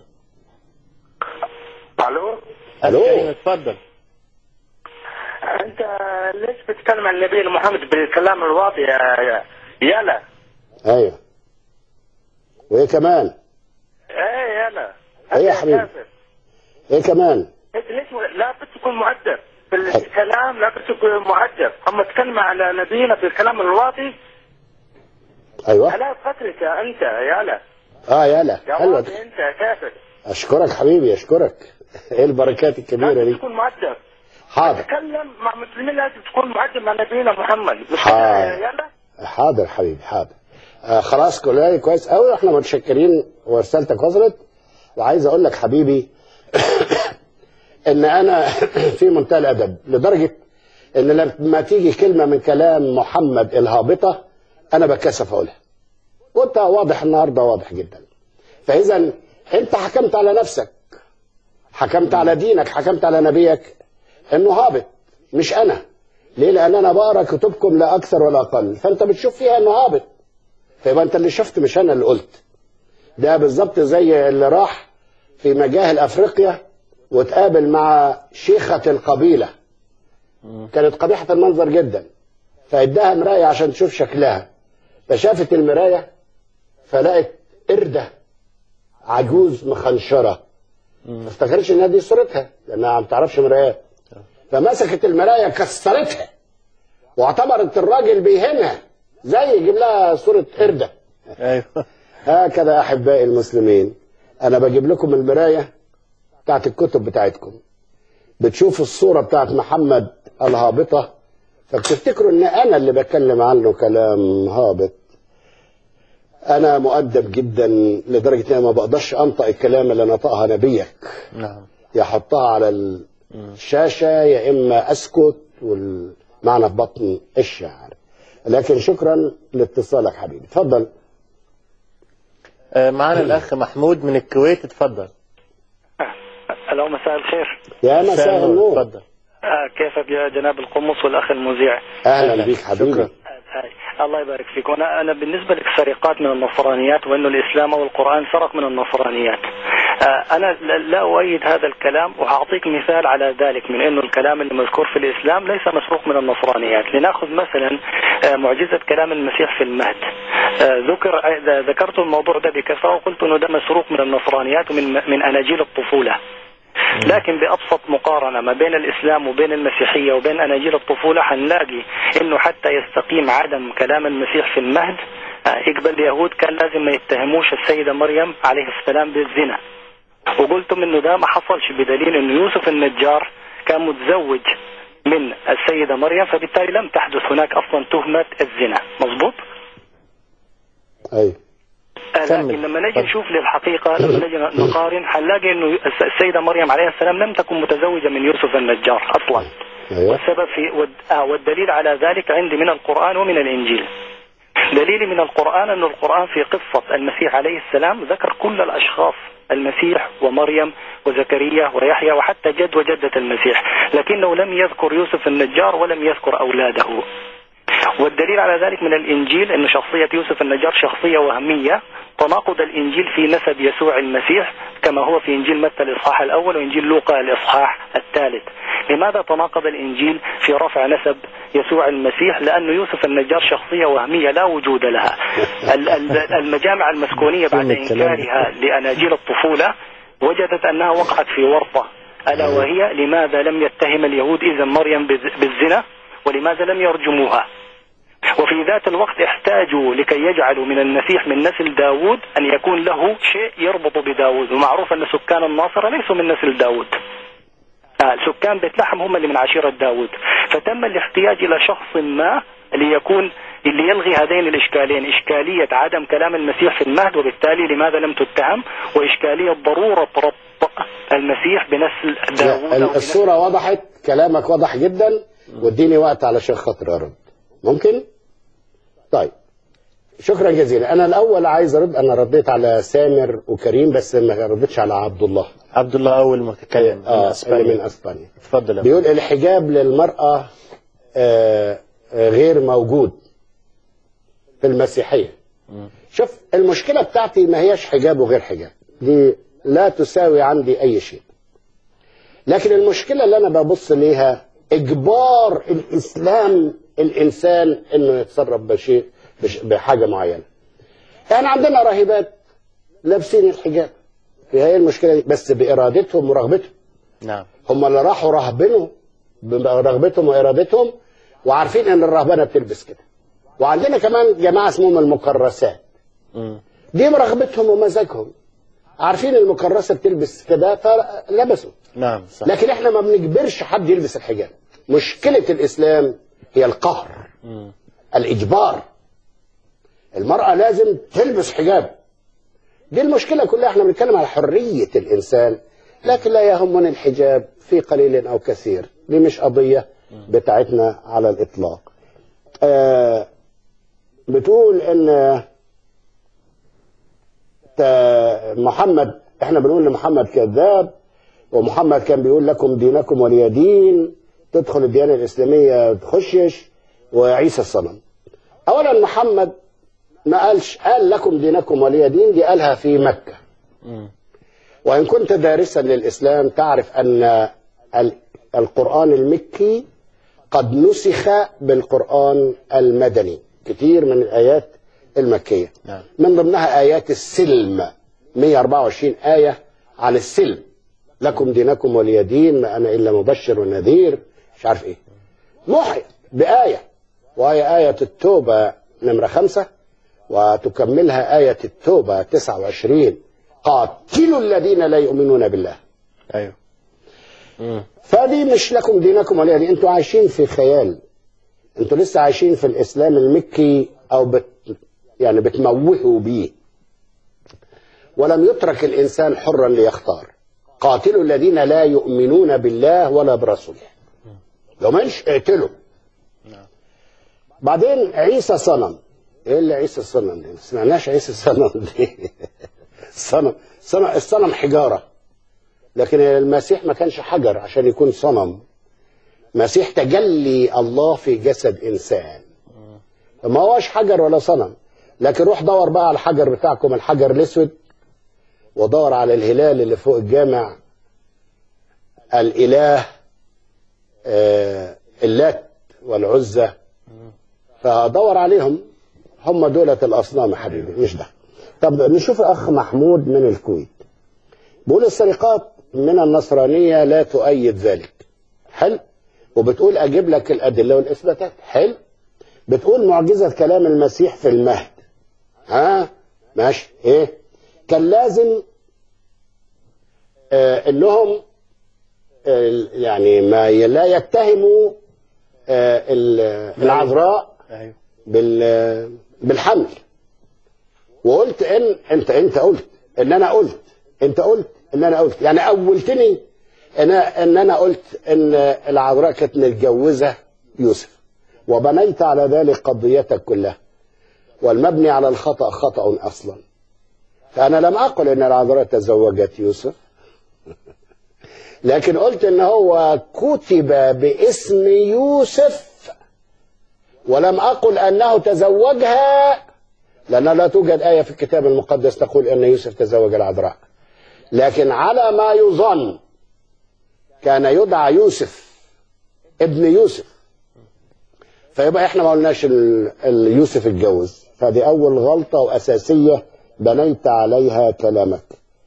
الو اخ ألو. كريم اتفضل انت ليش بتتكلم عن النبي محمد بالكلام الواطي يا يا يالا ايوه وايه كمان ايه يالا إيه يا أنت حبيبي؟ كافر. ايه كمان انت ليش م- لا بد تكون مؤدب في الكلام لا بد تكون مؤدب اما تتكلم على نبينا في الكلام الواطي ايوه الا فترك انت يالا اه يلا يا حلوه واطي انت يا كافر اشكرك حبيبي اشكرك ايه البركات الكبيره لازم دي تكون مؤدب حاضر تتكلم مع مسلمين لازم تكون مؤدب مع نبينا محمد مش حاضر. يلا حاضر حبيبي حاضر آه خلاص كلها كويس قوي احنا متشكرين ورسالتك وصلت وعايز اقول لك حبيبي ان انا في منتهى الادب لدرجه ان لما تيجي كلمه من كلام محمد الهابطه انا بتكسف اقولها وانت واضح النهارده واضح جدا فاذا انت حكمت على نفسك حكمت على دينك حكمت على نبيك انه هابط مش انا ليه لان انا بقرا كتبكم لا اكثر ولا اقل فانت بتشوف فيها انه هابط فيبقى انت اللي شفت مش انا اللي قلت ده بالظبط زي اللي راح في مجاهل افريقيا وتقابل مع شيخة القبيلة كانت قبيحة المنظر جدا فاداها مراية عشان تشوف شكلها فشافت المراية فلقت قردة عجوز مخنشرة ما افتكرتش انها دي صورتها لانها ما بتعرفش مرايات فمسكت المراية كسرتها واعتبرت الراجل بيهنها زي يجيب لها صورة قردة ايوه هكذا احبائي المسلمين انا بجيب لكم المرايه بتاعت الكتب بتاعتكم بتشوفوا الصوره بتاعت محمد الهابطه فبتفتكروا ان انا اللي بتكلم عنه كلام هابط انا مؤدب جدا لدرجه ان أنا ما بقدرش انطق الكلام اللي نطقها نبيك نعم يحطها على الشاشه يا اما اسكت والمعنى في بطن الشعر لكن شكرا لاتصالك حبيبي اتفضل آه، معانا الاخ محمود من الكويت اتفضل الو مساء الخير يا مساء النور اتفضل آه كيفك يا جناب القمص والاخ المذيع اهلا بيك حبيبي شكرا. آه الله يبارك فيك وانا انا بالنسبه لك سرقات من النصرانيات وانه الاسلام والقران سرق من النصرانيات آه انا لا- لا اؤيد هذا الكلام وهعطيك مثال على ذلك من انه الكلام اللي مذكور في الاسلام ليس مسروق من النصرانيات لناخذ مثلا آه معجزه كلام المسيح في المهد آه ذكر آه، ذكرت الموضوع ده بكثره وقلت انه ده مسروق من النصرانيات ومن من اناجيل الطفوله لكن بأبسط مقارنة ما بين الإسلام وبين المسيحية وبين أناجيل الطفولة حنلاقي إنه حتى يستقيم عدم كلام المسيح في المهد آه، يقبل اليهود كان لازم ما يتهموش السيدة مريم عليه السلام بالزنا وقلتم إنه ده ما حصلش بدليل إنه يوسف النجار كان متزوج من السيدة مريم فبالتالي لم تحدث هناك أصلا تهمة الزنا مظبوط؟ ايوه آه، كمل. لكن لما نجي اتفضل. نشوف للحقيقة لما نجي نقارن حنلاقي انه الس- السيدة مريم عليه السلام لم تكن متزوجة من يوسف النجار اصلا ايوه والسبب في والد- آه والدليل على ذلك عندي من القرآن ومن الإنجيل دليلي من القرآن أن القرآن في قصة المسيح عليه السلام ذكر كل الأشخاص المسيح ومريم وزكريا ويحيى وحتى جد وجدة المسيح لكنه لم يذكر يوسف النجار ولم يذكر أولاده والدليل على ذلك من الإنجيل أن شخصية يوسف النجار شخصية وهمية تناقض الإنجيل في نسب يسوع المسيح كما هو في إنجيل متى الإصحاح الأول وإنجيل لوقا الإصحاح الثالث لماذا تناقض الإنجيل في رفع نسب يسوع المسيح لأن يوسف النجار شخصية وهمية لا وجود لها ال- ال- المجامع المسكونية بعد فين الكلام ده؟ إنكارها لأناجيل الطفولة وجدت أنها وقعت في ورطة ألا وهي لماذا لم يتهم اليهود إذا مريم بز- بالزنا ولماذا لم يرجموها وفي ذات الوقت احتاجوا لكي يجعلوا من المسيح من نسل داود أن يكون له شيء يربط بداود ومعروف أن سكان الناصرة ليسوا من نسل داود آه، سكان بيت لحم هم اللي من عشيرة داود فتم الاحتياج إلى شخص ما ليكون اللي يلغي هذين الإشكالين إشكالية عدم كلام المسيح في المهد وبالتالي لماذا لم تتهم وإشكالية ضرورة ربط المسيح بنسل داود ال- أو بنسل الصورة وضحت كلامك واضح جدا واديني وقت علشان خاطر ارد ممكن طيب شكرا جزيلا انا الاول عايز ارد انا رديت على سامر وكريم بس ما ردتش على عبد الله عبد الله اول متكلم من اه اللي اسبانيا من اسبانيا تفضل يا بيقول الحجاب للمرأة آه، آه، غير موجود في المسيحية شوف المشكلة بتاعتي ما هيش حجاب وغير حجاب دي لا تساوي عندي أي شيء لكن المشكلة اللي أنا ببص ليها إجبار الإسلام الإنسان إنه يتصرف بشيء بش- بحاجة معينة يعني عندنا راهبات لابسين الحجاب هي المشكلة دي بس بإرادتهم ورغبتهم نعم هم اللي راحوا رهبنوا برغبتهم وارادتهم وعارفين ان الرهبنه بتلبس كده وعندنا كمان جماعه اسمهم المكرسات مم. دي برغبتهم ومزاجهم عارفين المكرسه بتلبس كده فلبسوا نعم صح لكن احنا ما بنجبرش حد يلبس الحجاب مشكله الاسلام هي القهر مم. الاجبار المراه لازم تلبس حجاب دي المشكله كلها احنا بنتكلم على حريه الانسان لكن لا يهمني الحجاب في قليل او كثير دي مش قضيه بتاعتنا على الاطلاق آه بتقول ان تا- محمد احنا بنقول لمحمد كذاب ومحمد كان بيقول لكم دينكم ولي دين تدخل الديانه الاسلاميه تخشش وعيسى الصنم اولا محمد ما قالش قال لكم دينكم ولي دين دي قالها في مكه مم. وإن كنت دارسا للإسلام تعرف أن ال- القرآن المكي قد نسخ بالقرآن المدني كتير من الآيات المكية نعم. من ضمنها آيات السلم 124 آية عن السلم لكم دينكم ولي دين ما أنا إلا مبشر ونذير مش عارف إيه محي بآية وهي آية التوبة نمرة خمسة وتكملها آية التوبة 29 قاتلوا الذين لا يؤمنون بالله ايوه مم. فدي مش لكم دينكم ولي دين انتوا عايشين في خيال انتوا لسه عايشين في الاسلام المكي او بت يعني بتموهوا بيه ولم يترك الانسان حرا ليختار قاتلوا الذين لا يؤمنون بالله ولا برسوله لو مش اقتلوا بعدين عيسى صنم ايه اللي عيسى الصنم دي ما سمعناش عيسى الصنم دي صنم صنم الصنم حجاره لكن المسيح ما كانش حجر عشان يكون صنم مسيح تجلي الله في جسد انسان ما هوش حجر ولا صنم لكن روح دور بقى على الحجر بتاعكم الحجر الاسود ودور على الهلال اللي فوق الجامع الاله آه اللات والعزى فدور عليهم هم دولة الأصنام يا حبيبي مش ده طب نشوف أخ محمود من الكويت بيقول السرقات من النصرانية لا تؤيد ذلك حلو وبتقول أجيب لك الأدلة والإثباتات حلو بتقول معجزة كلام المسيح في المهد ها ماشي إيه كان لازم آه إنهم آه يعني ما ي- لا يتهموا آه ال- العذراء ايوه بال بالحمل وقلت ان انت انت قلت ان انا قلت انت قلت ان انا قلت يعني اولتني ان ان انا قلت ان العذراء كانت متجوزه يوسف وبنيت على ذلك قضيتك كلها والمبني على الخطا خطا اصلا فانا لم اقل ان العذراء تزوجت يوسف لكن قلت ان هو كتب باسم يوسف ولم أقل أنه تزوجها لأن لا توجد آية في الكتاب المقدس تقول أن يوسف تزوج العذراء لكن على ما يظن كان يدعى يوسف ابن يوسف فيبقى احنا ما قلناش ال- ال- يوسف اتجوز فدي أول غلطة وأساسية بنيت عليها كلامك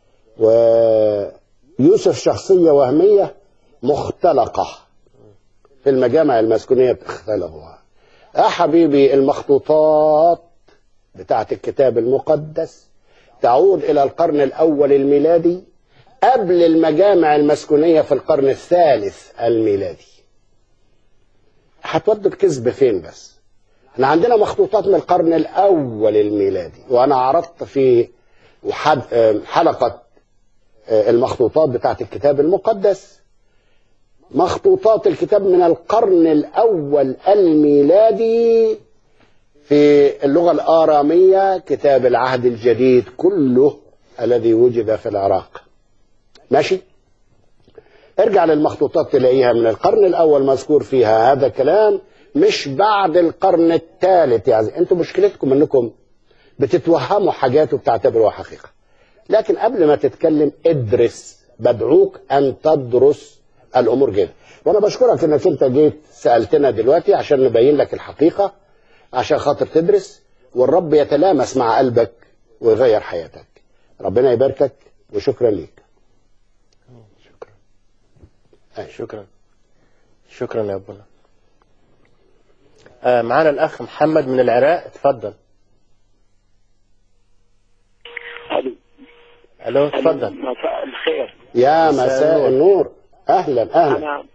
ويوسف شخصية وهمية مختلقة في المجامع المسكونية بتختلفها يا حبيبي المخطوطات بتاعت الكتاب المقدس تعود إلى القرن الأول الميلادي قبل المجامع المسكونية في القرن الثالث الميلادي هتودوا الكذب فين بس احنا عندنا مخطوطات من القرن الأول الميلادي وأنا عرضت في وحد- آه، حلقة آه، المخطوطات بتاعت الكتاب المقدس مخطوطات الكتاب من القرن الأول الميلادي في اللغة الآرامية كتاب العهد الجديد كله الذي وجد في العراق ماشي ارجع للمخطوطات تلاقيها من القرن الأول مذكور فيها هذا كلام مش بعد القرن الثالث يعني انتوا مشكلتكم انكم بتتوهموا حاجات وبتعتبروها حقيقة لكن قبل ما تتكلم ادرس بدعوك ان تدرس الامور جدا وانا بشكرك انك انت جيت سالتنا دلوقتي عشان نبين لك الحقيقه عشان خاطر تدرس والرب يتلامس مع قلبك ويغير حياتك ربنا يباركك وشكرا ليك شكرا أي. شكرا شكرا يا ابونا آه معانا الاخ محمد من العراق اتفضل الو الو اتفضل مساء الخير يا مساء مساء النور. النور اهلا اهلا انا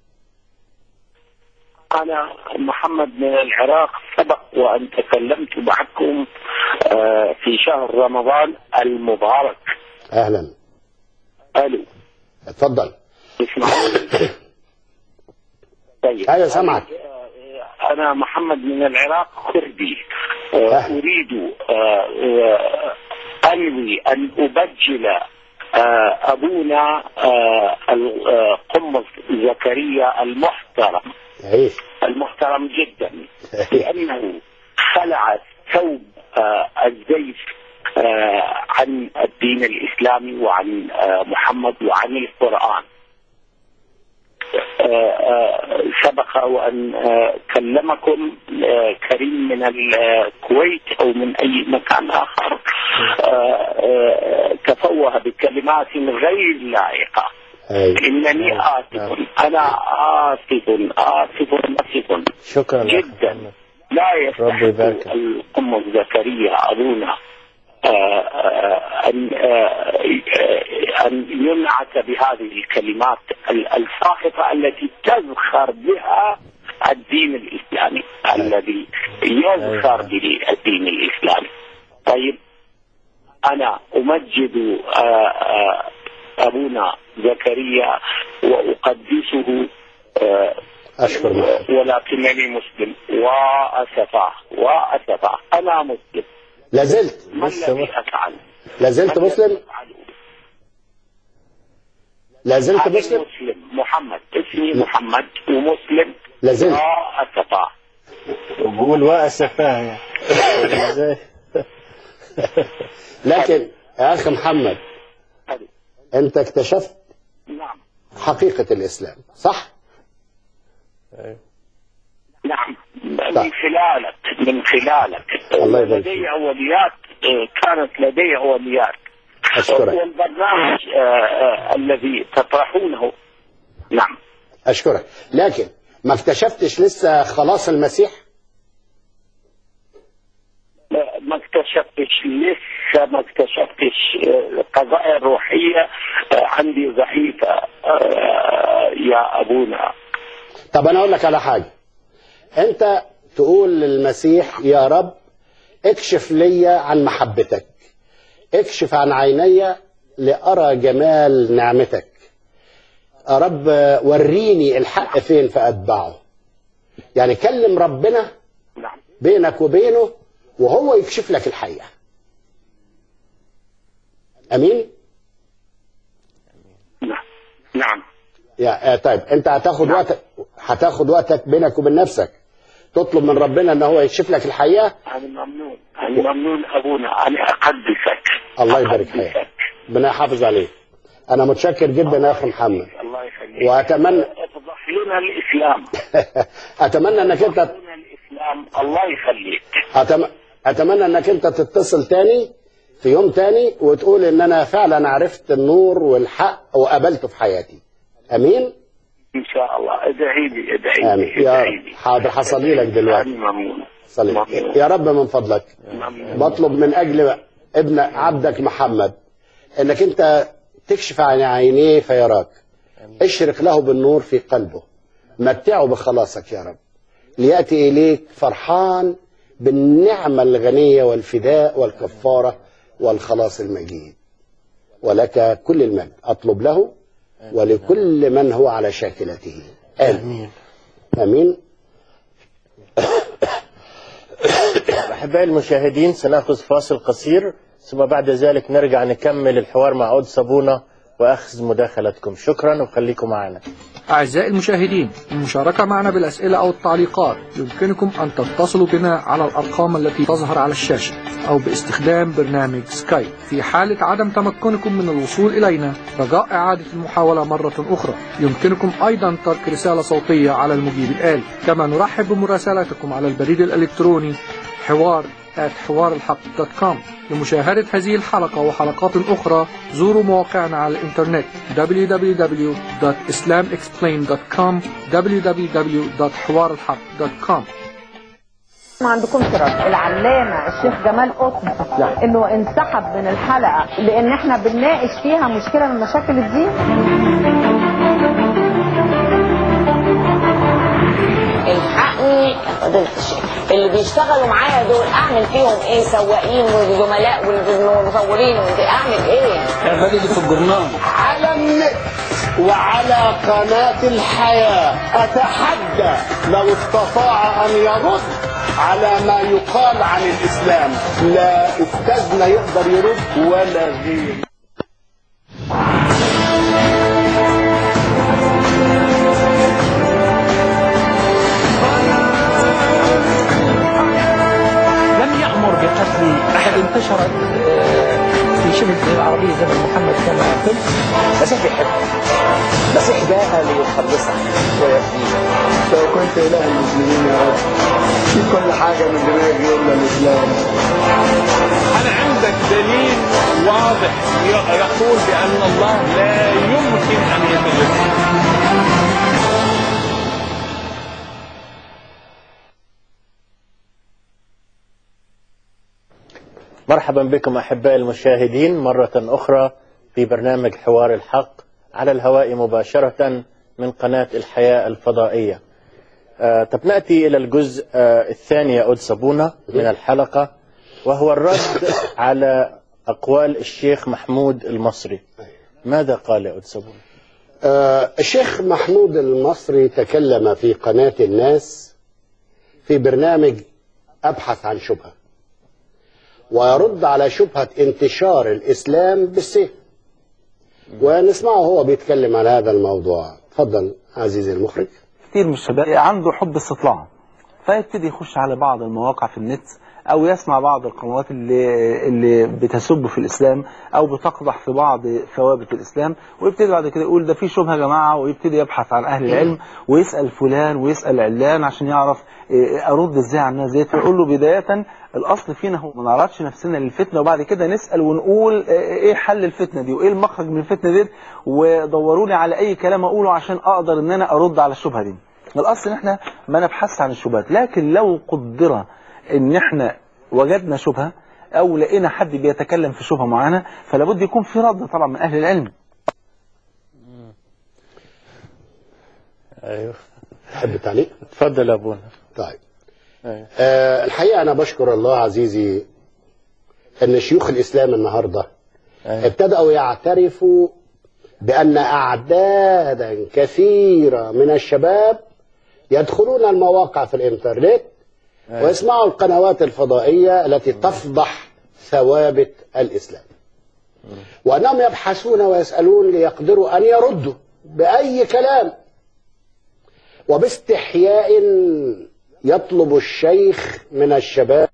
انا محمد من العراق سبق وان تكلمت معكم آه، في شهر رمضان المبارك اهلا الو اتفضل اسمعوني طيب أيوة، سامعك. آه، انا محمد من العراق كردي آه، أهلا. اريد آه، آه، انوي ان ابجل آه، ابونا آه، القمص زكريا المحترم عيش المحترم جدا لانه خلع ثوب آه، الزيف آه، عن الدين الاسلامي وعن آه، محمد وعن القران. آه، آه، سبق وان آه، كلمكم آه، كريم من الكويت او من اي مكان اخر آه، آه، تفوه بكلمات غير لائقه أي. انني اسف انا اسف اسف اسف شكرا يا أخ جدا محمد. لا ربي يباركك. يستحق القمص زكريا ابونا آه، آه، ان آه، آه، ان ينعت بهذه الكلمات ال- الساخطه التي تزخر بها الدين الاسلامي الذي يزخر به الدين الاسلامي. طيب انا امجد آه، آه، ابونا زكريا واقدسه آه، اشكر محمد ولكنني مسلم واسفا واسفا انا مسلم لازلت ما لسه الذي مسلم. افعل؟ لازلت ما الذي مسلم أفعله؟ لازلت أنا مسلم مسلم محمد اسمي محمد ومسلم لازلت واسفا وقول واسفاه يعني ازاي لكن يا اخي محمد انت اكتشفت نعم حقيقه الاسلام صح أيوة. نعم طيب. من خلالك من خلالك الله يبارك فيك. لدي اوليات آه، كانت لدي اوليات اشكرك والبرنامج آه، آه، الذي تطرحونه نعم اشكرك لكن ما اكتشفتش لسه خلاص المسيح ما اكتشفتش لسه ما اكتشفتش آه، القضايا الروحية آه، عندي ضعيفة آه، يا أبونا طب انا اقول لك على حاجه انت تقول للمسيح يا رب اكشف لي عن محبتك اكشف عن عيني لارى جمال نعمتك يا رب وريني الحق فين فاتبعه يعني كلم ربنا نعم بينك وبينه وهو يكشف لك الحقيقه امين نعم نعم يا آه، طيب انت هتاخد وقتك هتاخد وقتك بينك وبين نفسك تطلب من ربنا ان هو يكشف لك الحقيقه أنا ممنون أنا ممنون أبونا أنا أقدسك الله يبارك أقدسك. فيك ربنا يحافظ عليك انا متشكر جدا يا اخي محمد الله يخليك واتمنى افضح لنا الإسلام اتمنى انك انت افضح لنا الإسلام الله يخليك أتم... اتمنى انك انت تتصل تاني في يوم تاني وتقول ان انا فعلا عرفت النور والحق وقابلته في حياتي امين ان شاء الله ادعي لي ادعي آمين لي يا ادعي رب لي حاضر حصلي لك دلوقتي أنا ممنون صلي ممنون. يا رب من فضلك ممنون. بطلب من اجل ابن عبدك محمد انك انت تكشف عن عينيه فيراك اشرق له بالنور في قلبه متعه بخلاصك يا رب لياتي اليك فرحان بالنعمه الغنيه والفداء والكفاره والخلاص المجيد ولك كل المجد اطلب له ولكل من هو على شاكلته امين امين أحبائي المشاهدين سنأخذ فاصل قصير ثم بعد ذلك نرجع نكمل الحوار مع عود صابونة وأخذ مداخلتكم شكرا وخليكم معنا أعزائي المشاهدين للمشاركة معنا بالأسئلة أو التعليقات يمكنكم أن تتصلوا بنا على الأرقام التي تظهر على الشاشة أو باستخدام برنامج سكايب في حالة عدم تمكنكم من الوصول إلينا رجاء إعادة المحاولة مرة أخرى يمكنكم أيضا ترك رسالة صوتية على المجيب الآلي كما نرحب بمراسلاتكم على البريد الإلكتروني حوار حوار الحق دوت كوم لمشاهدة هذه الحلقة وحلقات أخرى زوروا مواقعنا على الإنترنت www.islamexplained.com www.حوارالحق.com ما عندكم رد العلامة الشيخ جمال قطب انه انسحب من الحلقة لان احنا بنناقش فيها مشكلة من مشاكل الدين الحقني يا فضيلة الشيخ اللي بيشتغلوا معايا دول اعمل فيهم ايه سواقين وزملاء والمصورين اعمل ايه على النت وعلى قناة الحياة أتحدى لو استطاع أن يرد على ما يقال عن الإسلام لا أستاذنا يقدر يرد ولا غير لم يأمر بقتل أحد انتشرت آه، في شبه الجزيرة العربية زمن محمد كما قلت المسيح بيحبك المسيح جاء ليخلصك ويفديك لو كنت إله المسلمين يا رب في كل حاجة من دماغي إلا الإسلام هل عندك دليل واضح يقول بأن الله لا يمكن أن يتجسد مرحبا بكم أحبائي المشاهدين مرة أخرى في برنامج حوار الحق على الهواء مباشرة من قناة الحياة الفضائية آه، طب نأتي إلى الجزء آه، الثاني يا أود صابونة من الحلقة وهو الرد على أقوال الشيخ محمود المصري ماذا قال يا أود صابونة آه الشيخ محمود المصري تكلم في قناة الناس في برنامج أبحث عن شبهة ويرد على شبهة انتشار الإسلام بالسيف ونسمعه هو بيتكلم عن هذا الموضوع تفضل عزيزي المخرج كتير من الشباب عنده حب استطلاع فيبتدي يخش على بعض المواقع في النت او يسمع بعض القنوات اللي اللي بتسب في الاسلام او بتقدح في بعض ثوابت الاسلام ويبتدي بعد كده يقول ده في شبهه يا جماعه ويبتدي يبحث عن اهل العلم ويسال فلان ويسال علان عشان يعرف إيه، ارد ازاي على الناس ديت فيقول له بدايه الاصل فينا هو ما نعرضش نفسنا للفتنه وبعد كده نسال ونقول ايه حل الفتنه دي وايه المخرج من الفتنه دي ودوروني على اي كلام اقوله عشان اقدر ان انا ارد على الشبهه دي الاصل ان احنا ما نبحثش عن الشبهات لكن لو قدر ان احنا وجدنا شبهه او لقينا حد بيتكلم في شبهه معينه فلا بد يكون في رد طبعا من اهل العلم أيوه تحب تعليق تفضل يا أبونا طيب أيوه. آه الحقيقة أنا بشكر الله عزيزي أن شيوخ الإسلام النهاردة أيوه. ابتدأوا يعترفوا بأن أعدادا كثيرة من الشباب يدخلون المواقع في الإنترنت أيوه. ويسمعوا القنوات الفضائية التي تفضح ثوابت الإسلام وأنهم يبحثون ويسألون ليقدروا أن يردوا بأي كلام وباستحياء يطلب الشيخ من الشباب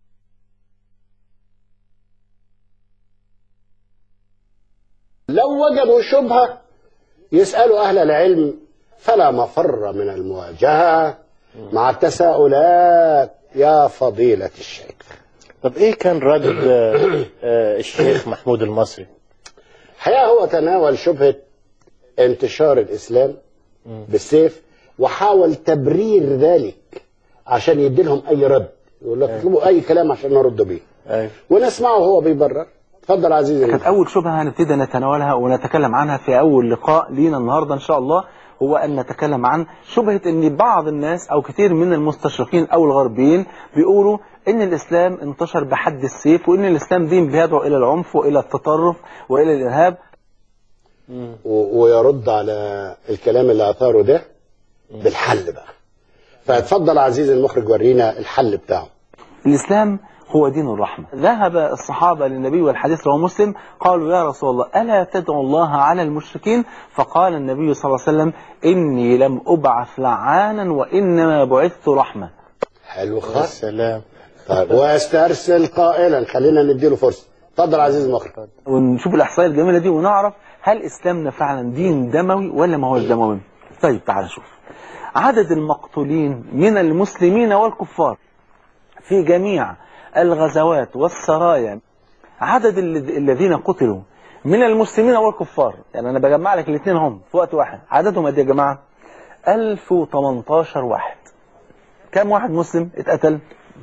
لو وجدوا شبهة يسألوا أهل العلم فلا مفر من المواجهة مع التساؤلات يا فضيلة الشيخ طب إيه كان رد آه، آه، الشيخ محمود المصري الحقيقة هو تناول شبهة انتشار الإسلام بالسيف وحاول تبرير ذلك عشان يدي لهم اي رد يقول لك اطلبوا اي كلام عشان نرد بيه أيوة. ونسمعه وهو بيبرر اتفضل عزيزي كانت أول شبهة هنبتدي نتناولها ونتكلم عنها في أول لقاء لينا النهاردة إن شاء الله هو أن نتكلم عن شبهة أن بعض الناس أو كثير من المستشرقين أو الغربيين بيقولوا أن الإسلام انتشر بحد السيف وأن الإسلام دين بيدعو إلى العنف وإلى التطرف وإلى الإرهاب و- ويرد على الكلام اللي اثاره ده بالحل بقى فاتفضل عزيزي المخرج ورينا الحل بتاعه الإسلام هو دين الرحمة ذهب الصحابة للنبي والحديث رواه مسلم قالوا يا رسول الله ألا تدعو الله على المشركين فقال النبي صلى الله عليه وسلم إني لم أبعث لعانا وإنما بعثت رحمة حلو يا خالص سلام طيب واسترسل قائلا خلينا نديله فرصه اتفضل عزيزي المخرج ونشوف الإحصائية الجميلة دي ونعرف هل إسلامنا فعلا دين دموي ولا ما هوش دموي طيب تعال نشوف عدد المقتولين من المسلمين والكفار في جميع الغزوات والسرايا عدد ال- الذين قتلوا من المسلمين والكفار يعني أنا بجمع لك الاثنين هم في وقت واحد عددهم قد إيه يا جماعة 1018 واحد كم واحد مسلم اتقتل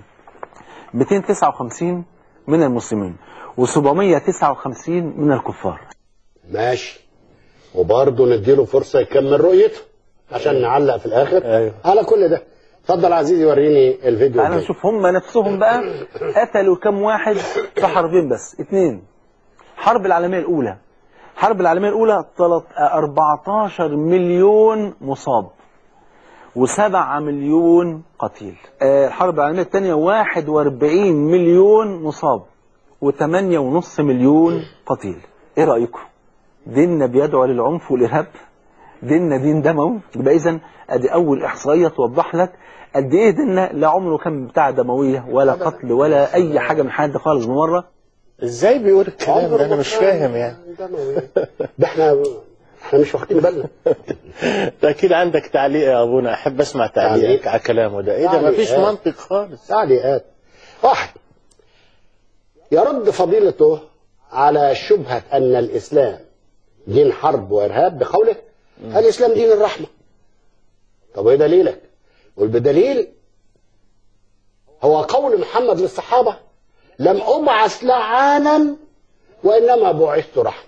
259 من المسلمين و759 من الكفار ماشي وبرضه نديله فرصه يكمل رؤيته عشان نعلق في الاخر أيوه. على كل ده اتفضل عزيزي وريني الفيديو تعالى الجاي. نشوف هم نفسهم بقى قتلوا كم واحد في حربين بس اتنين حرب العالمية الأولى الحرب العالمية الأولى تلت- 14 مليون مصاب وسبعة مليون قتيل آه، الحرب العالمية الثانية 41 مليون مصاب وثمانية ونص مليون قتيل ايه رأيكم ديننا بيدعو للعنف والإرهاب ديننا دين دموي يبقى إذا ادي أول إحصائية توضح لك قد إيه ديننا لا عمره كان بتاع دموية ولا قتل ولا أي حاجة من حد خالص بمرة ازاي بيقول الكلام ده انا مش فاهم يعني ده احنا احنا مش واخدين بالنا ده اكيد عندك تعليق يا ابونا احب اسمع تعليقك تعليق؟ على كلامه ده ايه ده تعليق، مفيش آه. منطق خالص تعليقات واحد يرد فضيلته على شبهة أن الإسلام دين حرب وإرهاب بقوله الإسلام دين الرحمة طب وإيه دليلك؟ والبدليل هو قول محمد للصحابة لم أبعث لعانا وإنما بعثت رحمة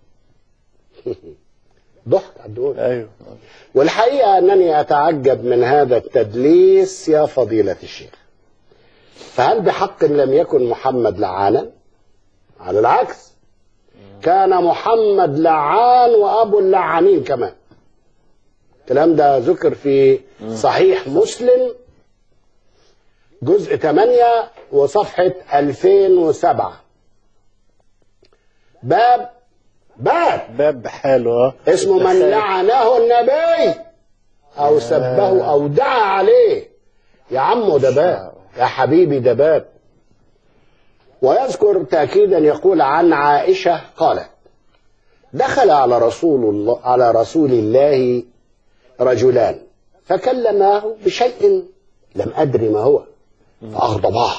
ضحك على الدول ايوه والحقيقة أنني أتعجب من هذا التدليس يا فضيلة الشيخ فهل بحق لم يكن محمد لعانا على العكس كان محمد لعان وأبو اللعانين كمان الكلام ده ذكر في صحيح مسلم جزء 8 وصفحة 2007 باب باب باب بحاله اه اسمه من لعنه النبي او سبه او دعا عليه يا عمو ده باب يا حبيبي ده باب ويذكر تاكيدا يقول عن عائشه قالت دخل على رسول الله على رسول الله رجلان فكلماه بشيء لم ادري ما هو فاغضباه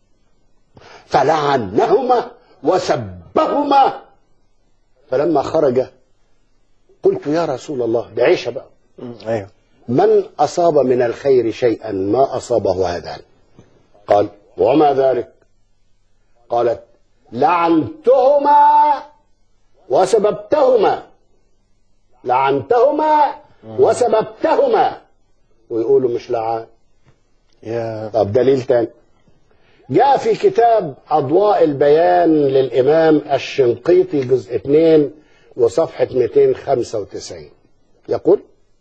فلعنهما وسبهما فلما خرج قلت يا رسول الله ده عيشه بقى ايوه من أصاب من الخير شيئا ما أصابه هذان قال وما ذلك قالت لعنتهما وسببتهما لعنتهما وسببتهما ويقولوا مش لعان يا طب دليل تاني جاء في كتاب أضواء البيان للإمام الشنقيطي جزء 2 وصفحة 295 يقول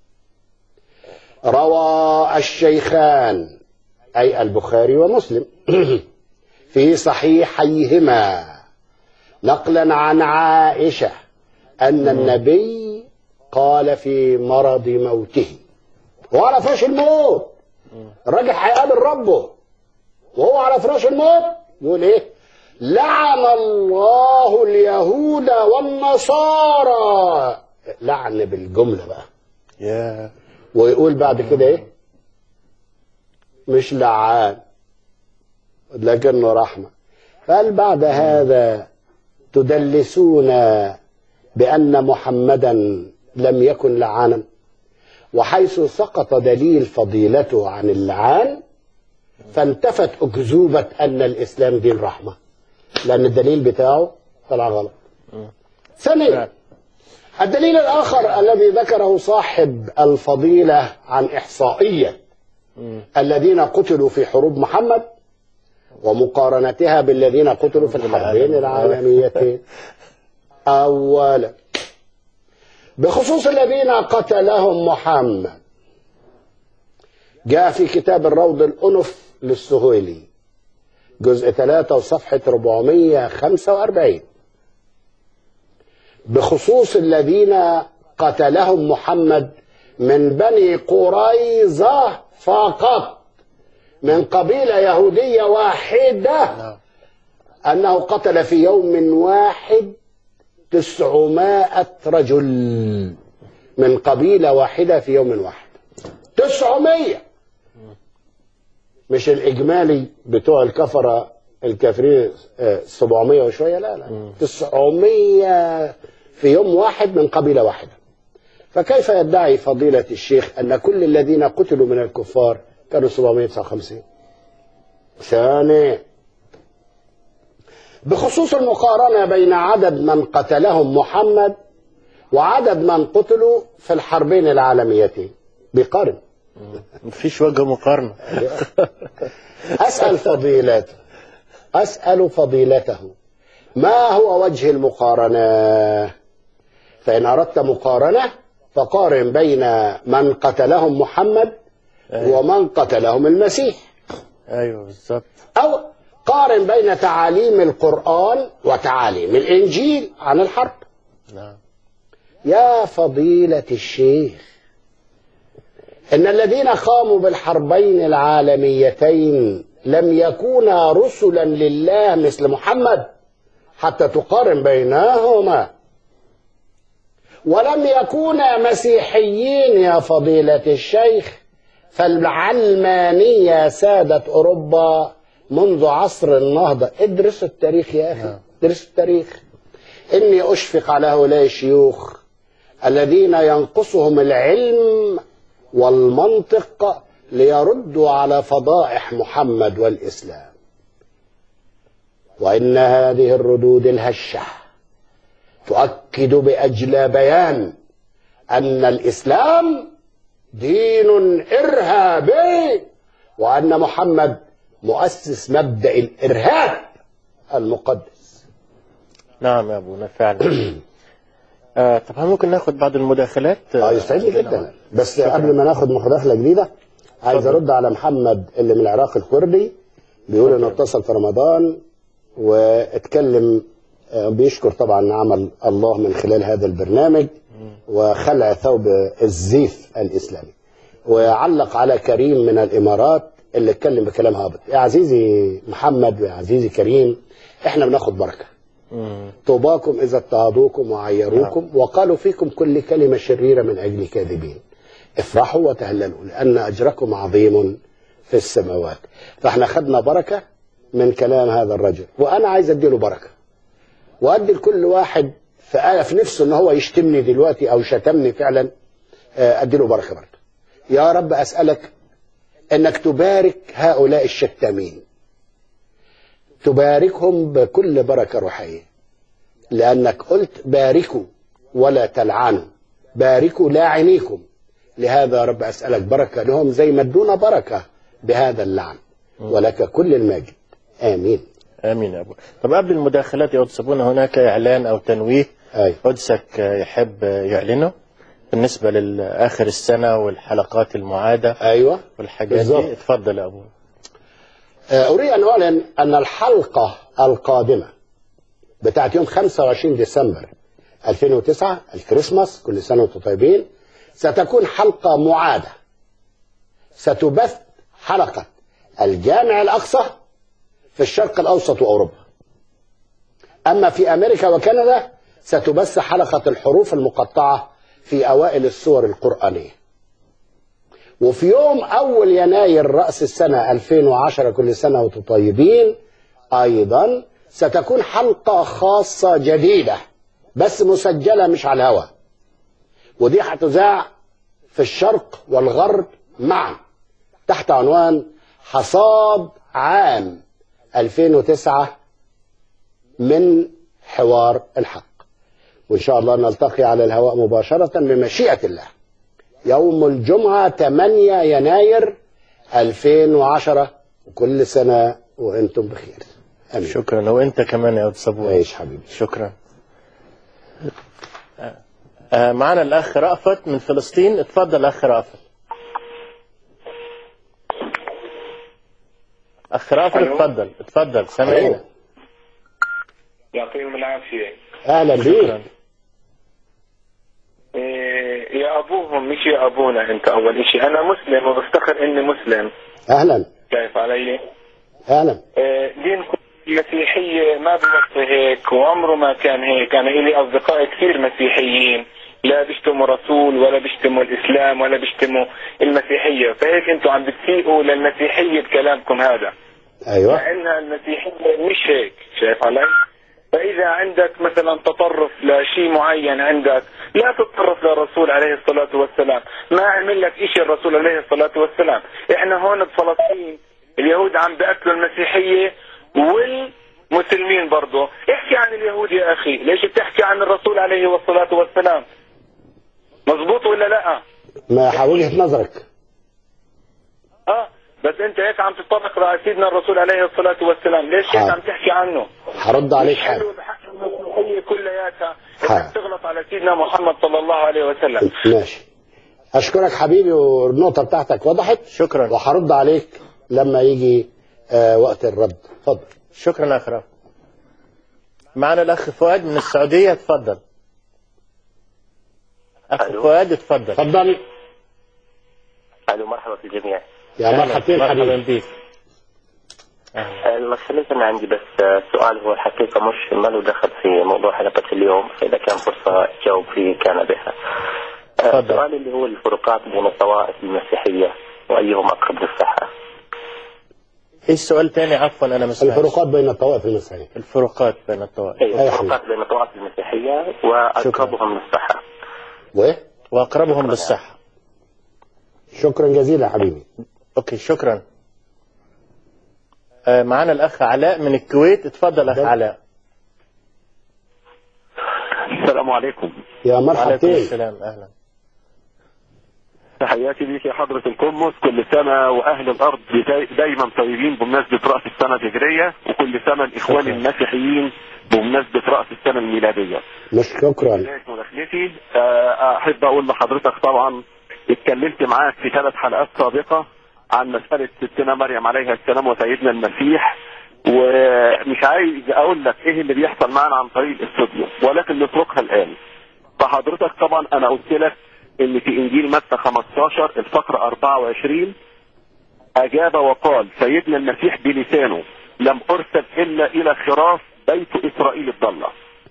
روى الشيخان أي البخاري ومسلم في صحيحيهما نقلا عن عائشة أن النبي قال في مرض موته وعلى فراش الموت الراجل هيقابل ربه وهو على فراش الموت يقول ايه لعن الله اليهود والنصارى لعن بالجملة بقى يا ويقول بعد كده ايه مش لعان لكنه رحمة فهل بعد هذا تدلسون بأن محمدا لم يكن لعانا وحيث سقط دليل فضيلته عن اللعان فانتفت أكذوبة أن الإسلام دين رحمة لأن الدليل بتاعه طلع غلط ثانيا الدليل الآخر الذي ذكره صاحب الفضيلة عن إحصائية الذين قتلوا في حروب محمد ومقارنتها بالذين قتلوا في الحربين العالميتين أولا بخصوص الذين قتلهم محمد جاء في كتاب الروض الأنف للسهيلي جزء 3 وصفحة 445 بخصوص الذين قتلهم محمد من بني قريظة فقط من قبيلة يهودية واحدة أنه قتل في يوم واحد تسعمائة رجل من قبيلة واحدة في يوم واحد تسعمية مش الإجمالي بتوع الكفرة الكافرين آه، 700 وشوية لا لا 900 في يوم واحد من قبيلة واحدة فكيف يدعي فضيلة الشيخ أن كل الذين قتلوا من الكفار كانوا 759 ثاني بخصوص المقارنة بين عدد من قتلهم محمد وعدد من قتلوا في الحربين العالميتين بيقارن مفيش وجه مقارنة أسأل فضيلته أسأل فضيلته ما هو وجه المقارنة فإن أردت مقارنة فقارن بين من قتلهم محمد ومن قتلهم المسيح ايوه بالظبط أو قارن بين تعاليم القرآن وتعاليم الإنجيل عن الحرب نعم يا فضيلة الشيخ إن الذين قاموا بالحربين العالميتين لم يكونا رسلا لله مثل محمد حتى تقارن بينهما ولم يكونا مسيحيين يا فضيلة الشيخ فالعلمانية سادت أوروبا منذ عصر النهضة ادرسوا التاريخ يا أخي ادرسوا التاريخ إني أشفق على هؤلاء الشيوخ الذين ينقصهم العلم والمنطق ليردوا على فضائح محمد والإسلام وإن هذه الردود الهشة تؤكد بأجلى بيان أن الإسلام دين إرهابي وأن محمد مؤسس مبدأ الإرهاب المقدس نعم يا ابونا فعلا آه طب هل ممكن ناخد بعض المداخلات اه يسعدني جدا بس قبل ما ناخد مداخله جديده عايز ارد على محمد اللي من العراق الكردي بيقول انه اتصل في رمضان واتكلم آه، بيشكر طبعا عمل الله من خلال هذا البرنامج وخلع ثوب الزيف الاسلامي وعلق على كريم من الامارات اللي اتكلم بكلام هابط يا عزيزي محمد ويا عزيزي كريم احنا بناخد بركه طوباكم إذا اضطهدوكم وعيروكم وقالوا فيكم كل كلمة شريرة من أجل كاذبين افرحوا وتهللوا لأن أجركم عظيم في السماوات فاحنا خدنا بركة من كلام هذا الرجل وأنا عايز أديله بركة وأدي لكل واحد في في نفسه إن هو يشتمني دلوقتي أو شتمني فعلا آه، أديله بركة برضه يا رب أسألك أنك تبارك هؤلاء الشتامين تباركهم بكل بركة روحية لأنك قلت باركوا ولا تلعنوا باركوا لاعنيكم لهذا يا رب أسألك بركة لهم زي ما ادونا بركة بهذا اللعن ولك كل المجد آمين امين يا ابو طب قبل المداخلات يا أستاذ أبونا هناك اعلان او تنويه أي. قدسك يحب يعلنه بالنسبه لاخر السنه والحلقات المعاده ايوه والحاجات بالظبط. دي اتفضل يا ابو آه، أريد أن أعلن أن الحلقة القادمة بتاعت يوم 25 ديسمبر 2009 الكريسماس كل سنة وانتم طيبين ستكون حلقة معادة ستبث حلقة الجامع الأقصى في الشرق الأوسط وأوروبا أما في أمريكا وكندا ستبث حلقة الحروف المقطعة في أوائل السور القرآنية وفي يوم أول يناير رأس السنة 2010 كل سنة وانتم طيبين أيضا ستكون حلقة خاصة جديدة بس مسجلة مش على الهواء ودي هتذاع في الشرق والغرب معا تحت عنوان حصاد عام 2009 من حوار الحق وإن شاء الله نلتقي على الهواء مباشرة بمشيئة الله يوم الجمعة 8 يناير 2010 وكل سنة وأنتم بخير آمين شكرا وانت كمان يا استاذ صبور عيش حبيبي شكرا آه، معنا الاخ رأفت من فلسطين اتفضل اخ رأفت اخ رأفت ألو. اتفضل اتفضل سامعينا يعطيهم العافية أهلا بيك إيه، يا أبوهم مش يا أبونا أنت أول إشي أنا مسلم وبفتخر إني مسلم أهلا شايف علي أهلا إيه، دينكم المسيحية ما بوصي هيك وعمره ما كان هيك أنا إلي أصدقاء كثير مسيحيين لا بيشتموا رسول ولا بيشتموا الإسلام ولا بيشتموا المسيحية فهيك أنتوا عم بتسيئوا للمسيحية بكلامكم هذا أيوة مع انها المسيحيه مش هيك شايف علي؟ فاذا عندك مثلا تطرف لشيء معين عندك لا تتطرف للرسول عليه الصلاه والسلام، ما عمل لك شيء الرسول عليه الصلاه والسلام، احنا هون بفلسطين اليهود عم بياكلوا المسيحيه والمسلمين برضه، احكي عن اليهود يا اخي، ليش بتحكي عن الرسول عليه الصلاه والسلام؟ مزبوط ولا لا؟ ما وجهة نظرك اه بس انت هيك عم تتطرق لسيدنا الرسول عليه الصلاه والسلام، ليش هيك حاضر. عم تحكي عنه؟ هرد عليك مش حاضر حلو بحق المسيحية كلياتها حاضر. انك تغلط على سيدنا محمد صلى الله عليه وسلم ماشي أشكرك حبيبي والنقطة بتاعتك وضحت شكرا وهرد عليك لما يجي آه وقت الرد اتفضل شكرا اخ رأفت معنا الاخ فؤاد من السعوديه اتفضل اخ فؤاد اتفضل اتفضل الو مرحبا في الجميع يا مرحبتين مرحبا حبيبي بيك المشكلة أن عندي بس آه، سؤال هو الحقيقة مش ما له دخل في موضوع حلقة اليوم فإذا كان فرصة أجاوب فيه كان بها آه، تفضل. السؤال اللي هو الفروقات بين الطوائف المسيحية وأيهم أقرب للصحة ايش سؤال تاني عفوا انا مش الفروقات بين الطوائف المسيحية الفروقات بين الطوائف أي الفروقات بين الطوائف المسيحية وأقربهم للصحة وايه واقربهم للصحه شكرا جزيلا حبيبي اوكي شكرا آه، معنا الاخ علاء من الكويت اتفضل اخ علاء السلام عليكم يا وعليكم مرحبتين السلام اهلا تحياتي ليك يا حضرة القمص كل سنة وأهل الأرض داي- دايما طيبين بمناسبة رأس السنة الهجرية وكل سنة الإخوان شكرا. المسيحيين بمناسبة رأس السنة الميلادية مش شكرا بداية مداخلتي آه، أحب أقول لحضرتك طبعا اتكلمت معاك في ثلاث حلقات سابقة عن مسألة ستنا مريم عليها السلام وسيدنا المسيح ومش عايز أقول لك إيه اللي بيحصل معنا عن طريق الاستوديو ولكن نتركها الآن فحضرتك طبعا أنا قلت لك إن في إنجيل متى 15 الفقرة 24 أجاب وقال سيدنا المسيح بلسانه لم أرسل إلا إلى خراف بيت إسرائيل الضالة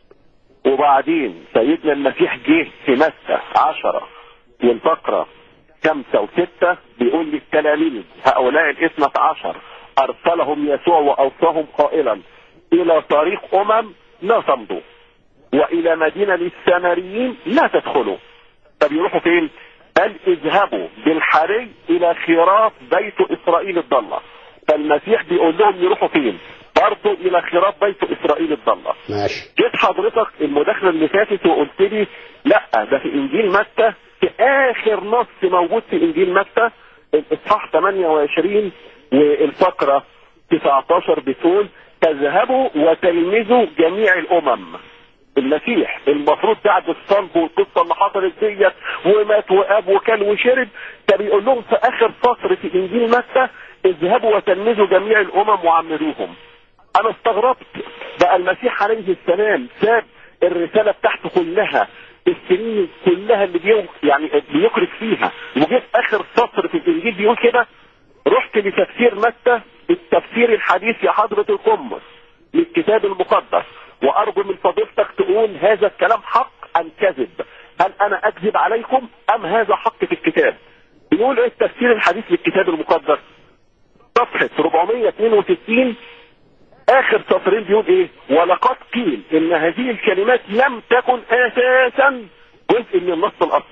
وبعدين سيدنا المسيح جه في متى 10 والفقرة خمسة وستة بيقول للتلاميذ هؤلاء الاثنى عشر أرسلهم يسوع وأوصاهم قائلا إلى طريق أمم لا تمضوا وإلى مدينة للسامريين لا تدخلوا طب يروحوا فين؟ قال اذهبوا بالحري إلى خراف بيت إسرائيل الضالة فالمسيح بيقول لهم يروحوا فين؟ برضه إلى خراف بيت إسرائيل الضالة ماشي جيت حضرتك المداخله اللي فاتت وقلت لي لا ده في انجيل متى في اخر نص موجود في انجيل متى الاصحاح 28 والفقره 19 بتقول تذهبوا وتلمذوا جميع الامم المسيح المفروض بعد الصلب والقصه اللي حصلت ديت ومات واب وكل وشرب ده بيقول لهم في اخر سطر في انجيل متى اذهبوا وتلمذوا جميع الامم وعمروهم انا استغربت بقى المسيح عليه السلام ساب الرساله بتاعته كلها السنين كلها اللي بيو يعني بيخرج فيها وجه في اخر سطر في الانجيل بيقول كده رحت لتفسير متى التفسير الحديث يا حضره القمص للكتاب المقدس وارجو من فضيلتك تقول هذا الكلام حق ام كذب هل انا اكذب عليكم ام هذا حق في الكتاب بيقول ايه التفسير الحديث للكتاب المقدس صفحه 462 اخر سطرين بيقول ايه ولقد قيل ان هذه الكلمات لم تكن اساسا جزء من النص الاصلي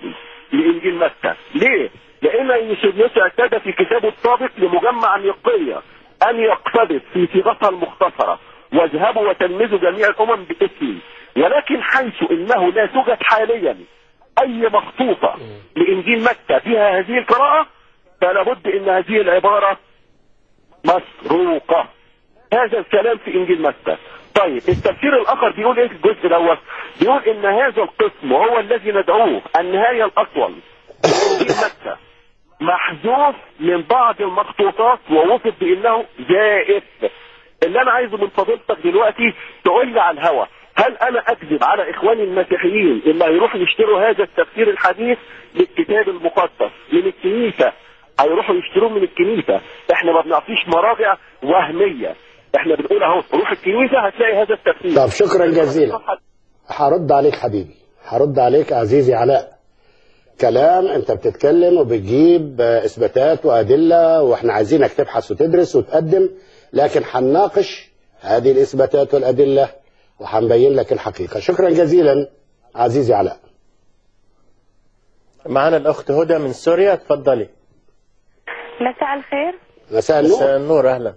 لانجيل متى ليه؟ لان يوسف اعتاد في كتابه السابق لمجمع النقيه ان يقتبس في صيغتها المختصره واذهبوا وتلمذوا جميع الامم باسمي ولكن حيث انه لا توجد حاليا اي مخطوطه لانجيل متى فيها هذه القراءه فلا بد ان هذه العباره مسروقه هذا الكلام في انجيل متى طيب التفسير الاخر بيقول ايه في الجزء الاول بيقول ان هذا القسم وهو الذي ندعوه النهايه الاطول انجيل متى محذوف من بعض المخطوطات ووصف بانه زائف اللي انا عايزه من فضيلتك دلوقتي تقول لي على الهوا هل انا اكذب على اخواني المسيحيين اللي هيروحوا يشتروا هذا التفسير الحديث للكتاب المقدس من الكنيسه هيروحوا يشتروه من الكنيسه احنا ما بنعطيش مراجع وهميه احنا بنقول اهو روح الكنيسه هتلاقي هذا التفسير طب شكرا جزيلا هرد عليك حبيبي هرد عليك عزيزي علاء كلام انت بتتكلم وبتجيب آه، اثباتات وادله واحنا عايزينك تبحث وتدرس وتقدم لكن هنناقش هذه الاثباتات والادله وهنبين لك الحقيقه شكرا جزيلا عزيزي علاء معنا الأخت هدى من سوريا تفضلي مساء الخير مساء النور مساء النور أهلا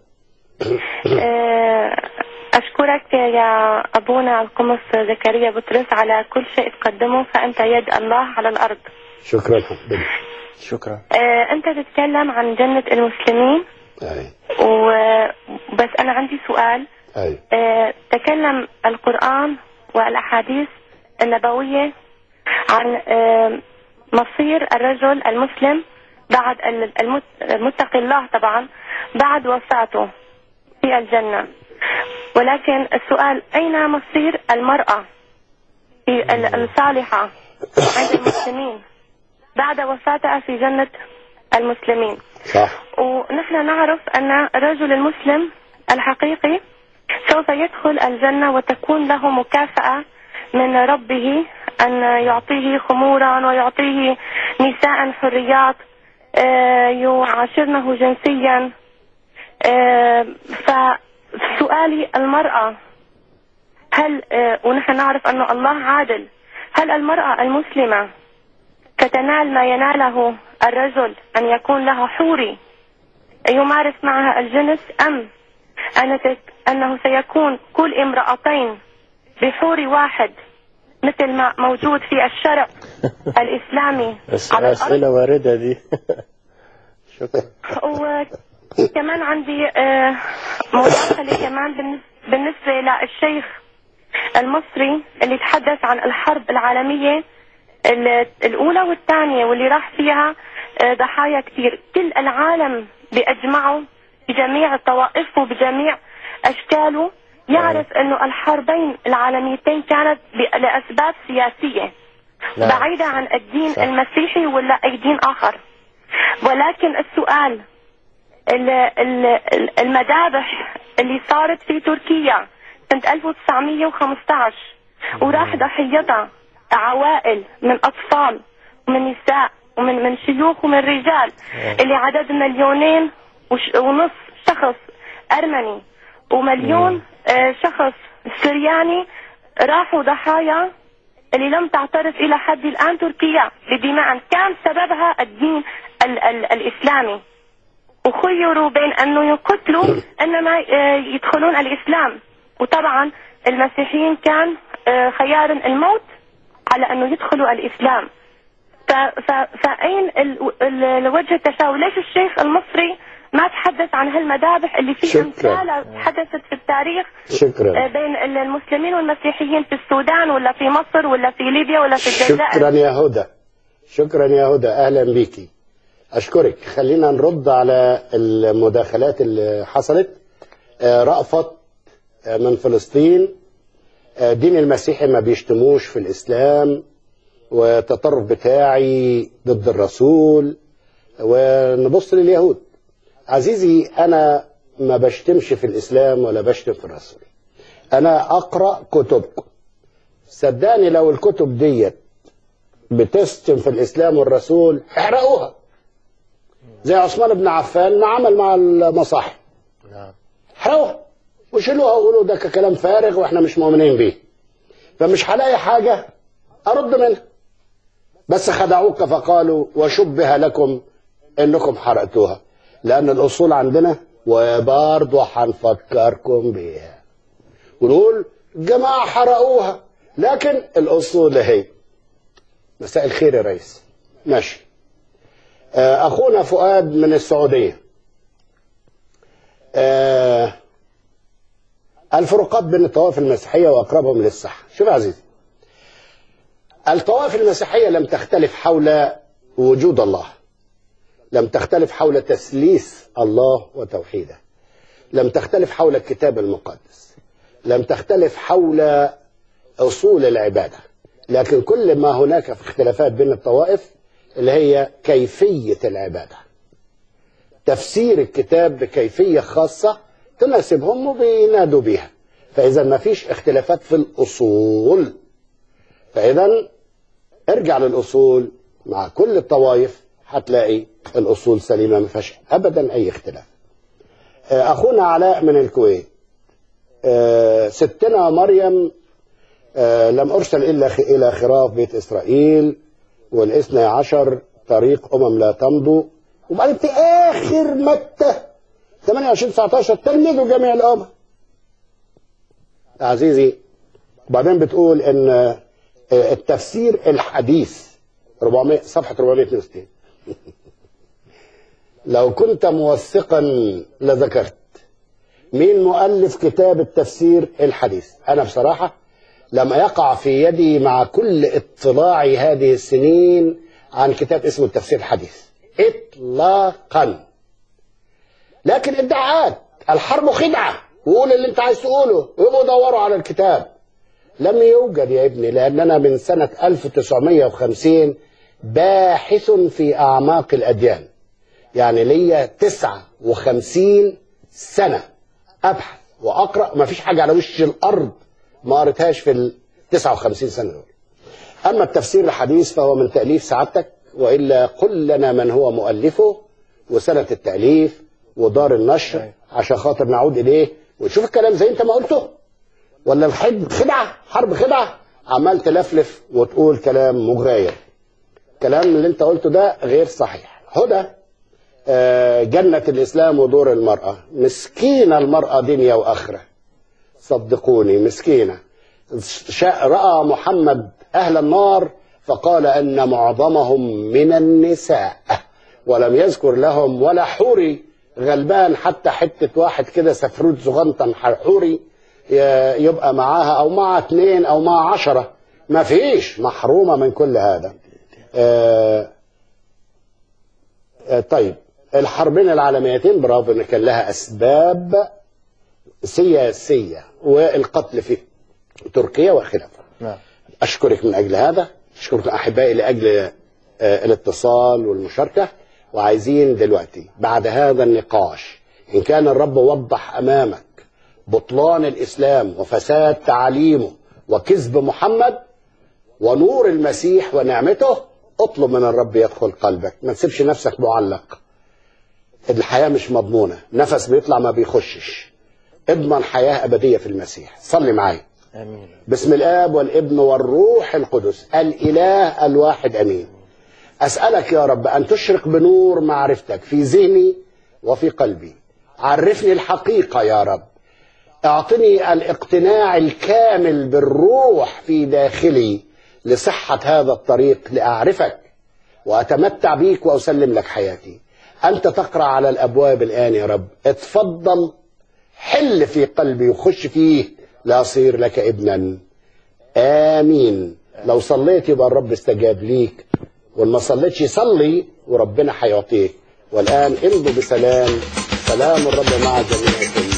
آه، أشكرك يا أبونا القمص زكريا بطرس على كل شيء تقدمه فأنت يد الله على الأرض شكرا حبيبي شكرا آه، أنت تتكلم عن جنة المسلمين أي. وبس أنا عندي سؤال أي. آه، تكلم القرآن والأحاديث النبوية عن آه، مصير الرجل المسلم بعد ال- المت- المتقي الله طبعا بعد وفاته في الجنة ولكن السؤال أين مصير المرأة في ال- الصالحة عند المسلمين بعد وفاتها في جنة المسلمين صح ونحن نعرف أن الرجل المسلم الحقيقي سوف يدخل الجنة وتكون له مكافأة من ربه أن يعطيه خمورا ويعطيه نساء حريات آه، يعاشرنه جنسيا آه، فسؤالي المرأة هل آه، ونحن نعرف أن الله عادل هل المرأة المسلمة ستنال ما يناله الرجل أن يكون له حوري يمارس معها الجنس أم أن تك- أنه سيكون كل امرأتين بحور واحد مثل ما موجود في الشرع الإسلامي بس على الأرض أسئلة واردة دي شكرا وكمان عندي آه، مداخلة كمان بالنس- بالنسبة للشيخ المصري اللي تحدث عن الحرب العالمية ال- الأولى والثانية واللي راح فيها آه، ضحايا كثير كل العالم بأجمعه بجميع طوائفه بجميع أشكاله يعرف أنه الحربين العالميتين كانت ب- لأسباب سياسية نعم. بعيدة عن الدين صح. المسيحي ولا أي دين آخر ولكن السؤال ال- ال- المذابح اللي صارت في تركيا سنة 1915 وراح ضحيتها عوائل من أطفال ومن نساء ومن من شيوخ ومن رجال اللي عدد مليونين وش- ونص شخص أرمني ومليون آه، شخص سرياني راحوا ضحايا اللي لم تعترف إلى حد الآن تركيا بدماء كان سببها الدين ال ال الإسلامي وخيروا بين أنه يقتلوا إنما آه، يدخلون الإسلام وطبعا المسيحيين كان آه، خيار الموت على أنه يدخلوا الإسلام ف- ف- فأين ال- ال- الوجه التساوي ليش الشيخ المصري ما تحدث عن هالمذابح اللي في شكراً. أمثالها حدثت في التاريخ شكراً. آه، بين ال- المسلمين والمسيحيين في السودان ولا في مصر ولا في ليبيا ولا في الجزائر شكرا يا هدى شكرا يا هدى اهلا بيكي اشكرك خلينا نرد على المداخلات اللي حصلت آه، رأفت آه، من فلسطين آه، دين المسيحي ما بيشتموش في الاسلام والتطرف بتاعي ضد الرسول ونبص لليهود عزيزي انا ما بشتمش في الاسلام ولا بشتم في الرسول انا اقرا كتبكم صدقني لو الكتب ديت بتشتم في الاسلام والرسول احرقوها زي عثمان بن عفان ما عمل مع المصاحف نعم احرقوها وشيلوها وقولوا ده كلام فارغ واحنا مش مؤمنين بيه فمش هلاقي حاجه ارد منها بس خدعوك فقالوا وشبه لكم انكم حرقتوها لان الاصول عندنا وبرضه هنفكركم بيها ونقول جماعه حرقوها لكن الاصول هي مساء الخير يا ريس ماشي آه، اخونا فؤاد من السعوديه آه، الفروقات بين الطوائف المسيحيه واقربهم للصحه شوف يا عزيزي الطوائف المسيحيه لم تختلف حول وجود الله لم تختلف حول تثليث الله وتوحيده لم تختلف حول الكتاب المقدس لم تختلف حول اصول العباده لكن كل ما هناك في اختلافات بين الطوائف اللي هي كيفيه العباده تفسير الكتاب بكيفيه خاصه تناسبهم وبينادوا بها فاذا ما فيش اختلافات في الاصول فاذا ارجع للاصول مع كل الطوائف هتلاقي الاصول سليمه ما فيهاش ابدا اي اختلاف آه، اخونا علاء من الكويت آه، ستنا مريم آه، لم ارسل الا خ- الى خراف بيت اسرائيل والاثنى عشر طريق امم لا تمضوا وبعدين في اخر متى 28 19 تلمذوا جميع الامم عزيزي وبعدين بتقول ان آه، التفسير الحديث 400 صفحه 462 لو كنت موثقا لذكرت مين مؤلف كتاب التفسير الحديث انا بصراحه لم يقع في يدي مع كل اطلاعي هذه السنين عن كتاب اسمه التفسير الحديث اطلاقا لكن ادعاءات الحرب خدعه وقول اللي انت عايز تقوله ويبقوا دوروا على الكتاب لم يوجد يا ابني لاننا من سنه 1950 باحث في اعماق الاديان يعني ليا 59 سنه ابحث واقرا ما فيش حاجه على وش الارض ما قريتهاش في ال 59 سنه دول اما التفسير الحديث فهو من تاليف سعادتك والا قل لنا من هو مؤلفه وسنه التاليف ودار النشر عشان خاطر نعود اليه ونشوف الكلام زي انت ما قلته ولا الحرب خدعه حرب خدعه عمال تلفلف وتقول كلام مغاير الكلام اللي انت قلته ده غير صحيح هدى آه، جنة الإسلام ودور المرأة مسكينة المرأة دنيا وآخرة صدقوني مسكينة شاء رأى محمد أهل النار فقال أن معظمهم من النساء ولم يذكر لهم ولا حوري غلبان حتى حتة واحد كده سفروت زغنطن حوري ي- يبقى معاها أو مع اثنين أو مع عشرة ما فيش محرومة من كل هذا آه آه، طيب الحربين العالميتين برغم ان كان لها اسباب سياسيه والقتل في تركيا وخلافها نعم اشكرك من اجل هذا اشكركم احبائي لاجل آه، الاتصال والمشاركه وعايزين دلوقتي بعد هذا النقاش ان كان الرب وضح امامك بطلان الاسلام وفساد تعاليمه وكذب محمد ونور المسيح ونعمته اطلب من الرب يدخل قلبك ما تسيبش نفسك معلق الحياة مش مضمونة نفس بيطلع ما بيخشش اضمن حياة أبدية في المسيح صلي معايا امين باسم الآب والابن والروح القدس الإله الواحد أمين أسألك يا رب أن تشرق بنور معرفتك في ذهني وفي قلبي عرفني الحقيقة يا رب اعطني الاقتناع الكامل بالروح في داخلي لصحة هذا الطريق لأعرفك وأتمتع بيك وأسلم لك حياتي أنت تقرأ على الأبواب الآن يا رب اتفضل حل في قلبي وخش فيه لأصير لك ابنا آمين لو صليت يبقى الرب استجاب ليك وإن ما صليتش صلي وربنا هيعطيك والآن امضوا بسلام سلام الرب مع جميعكم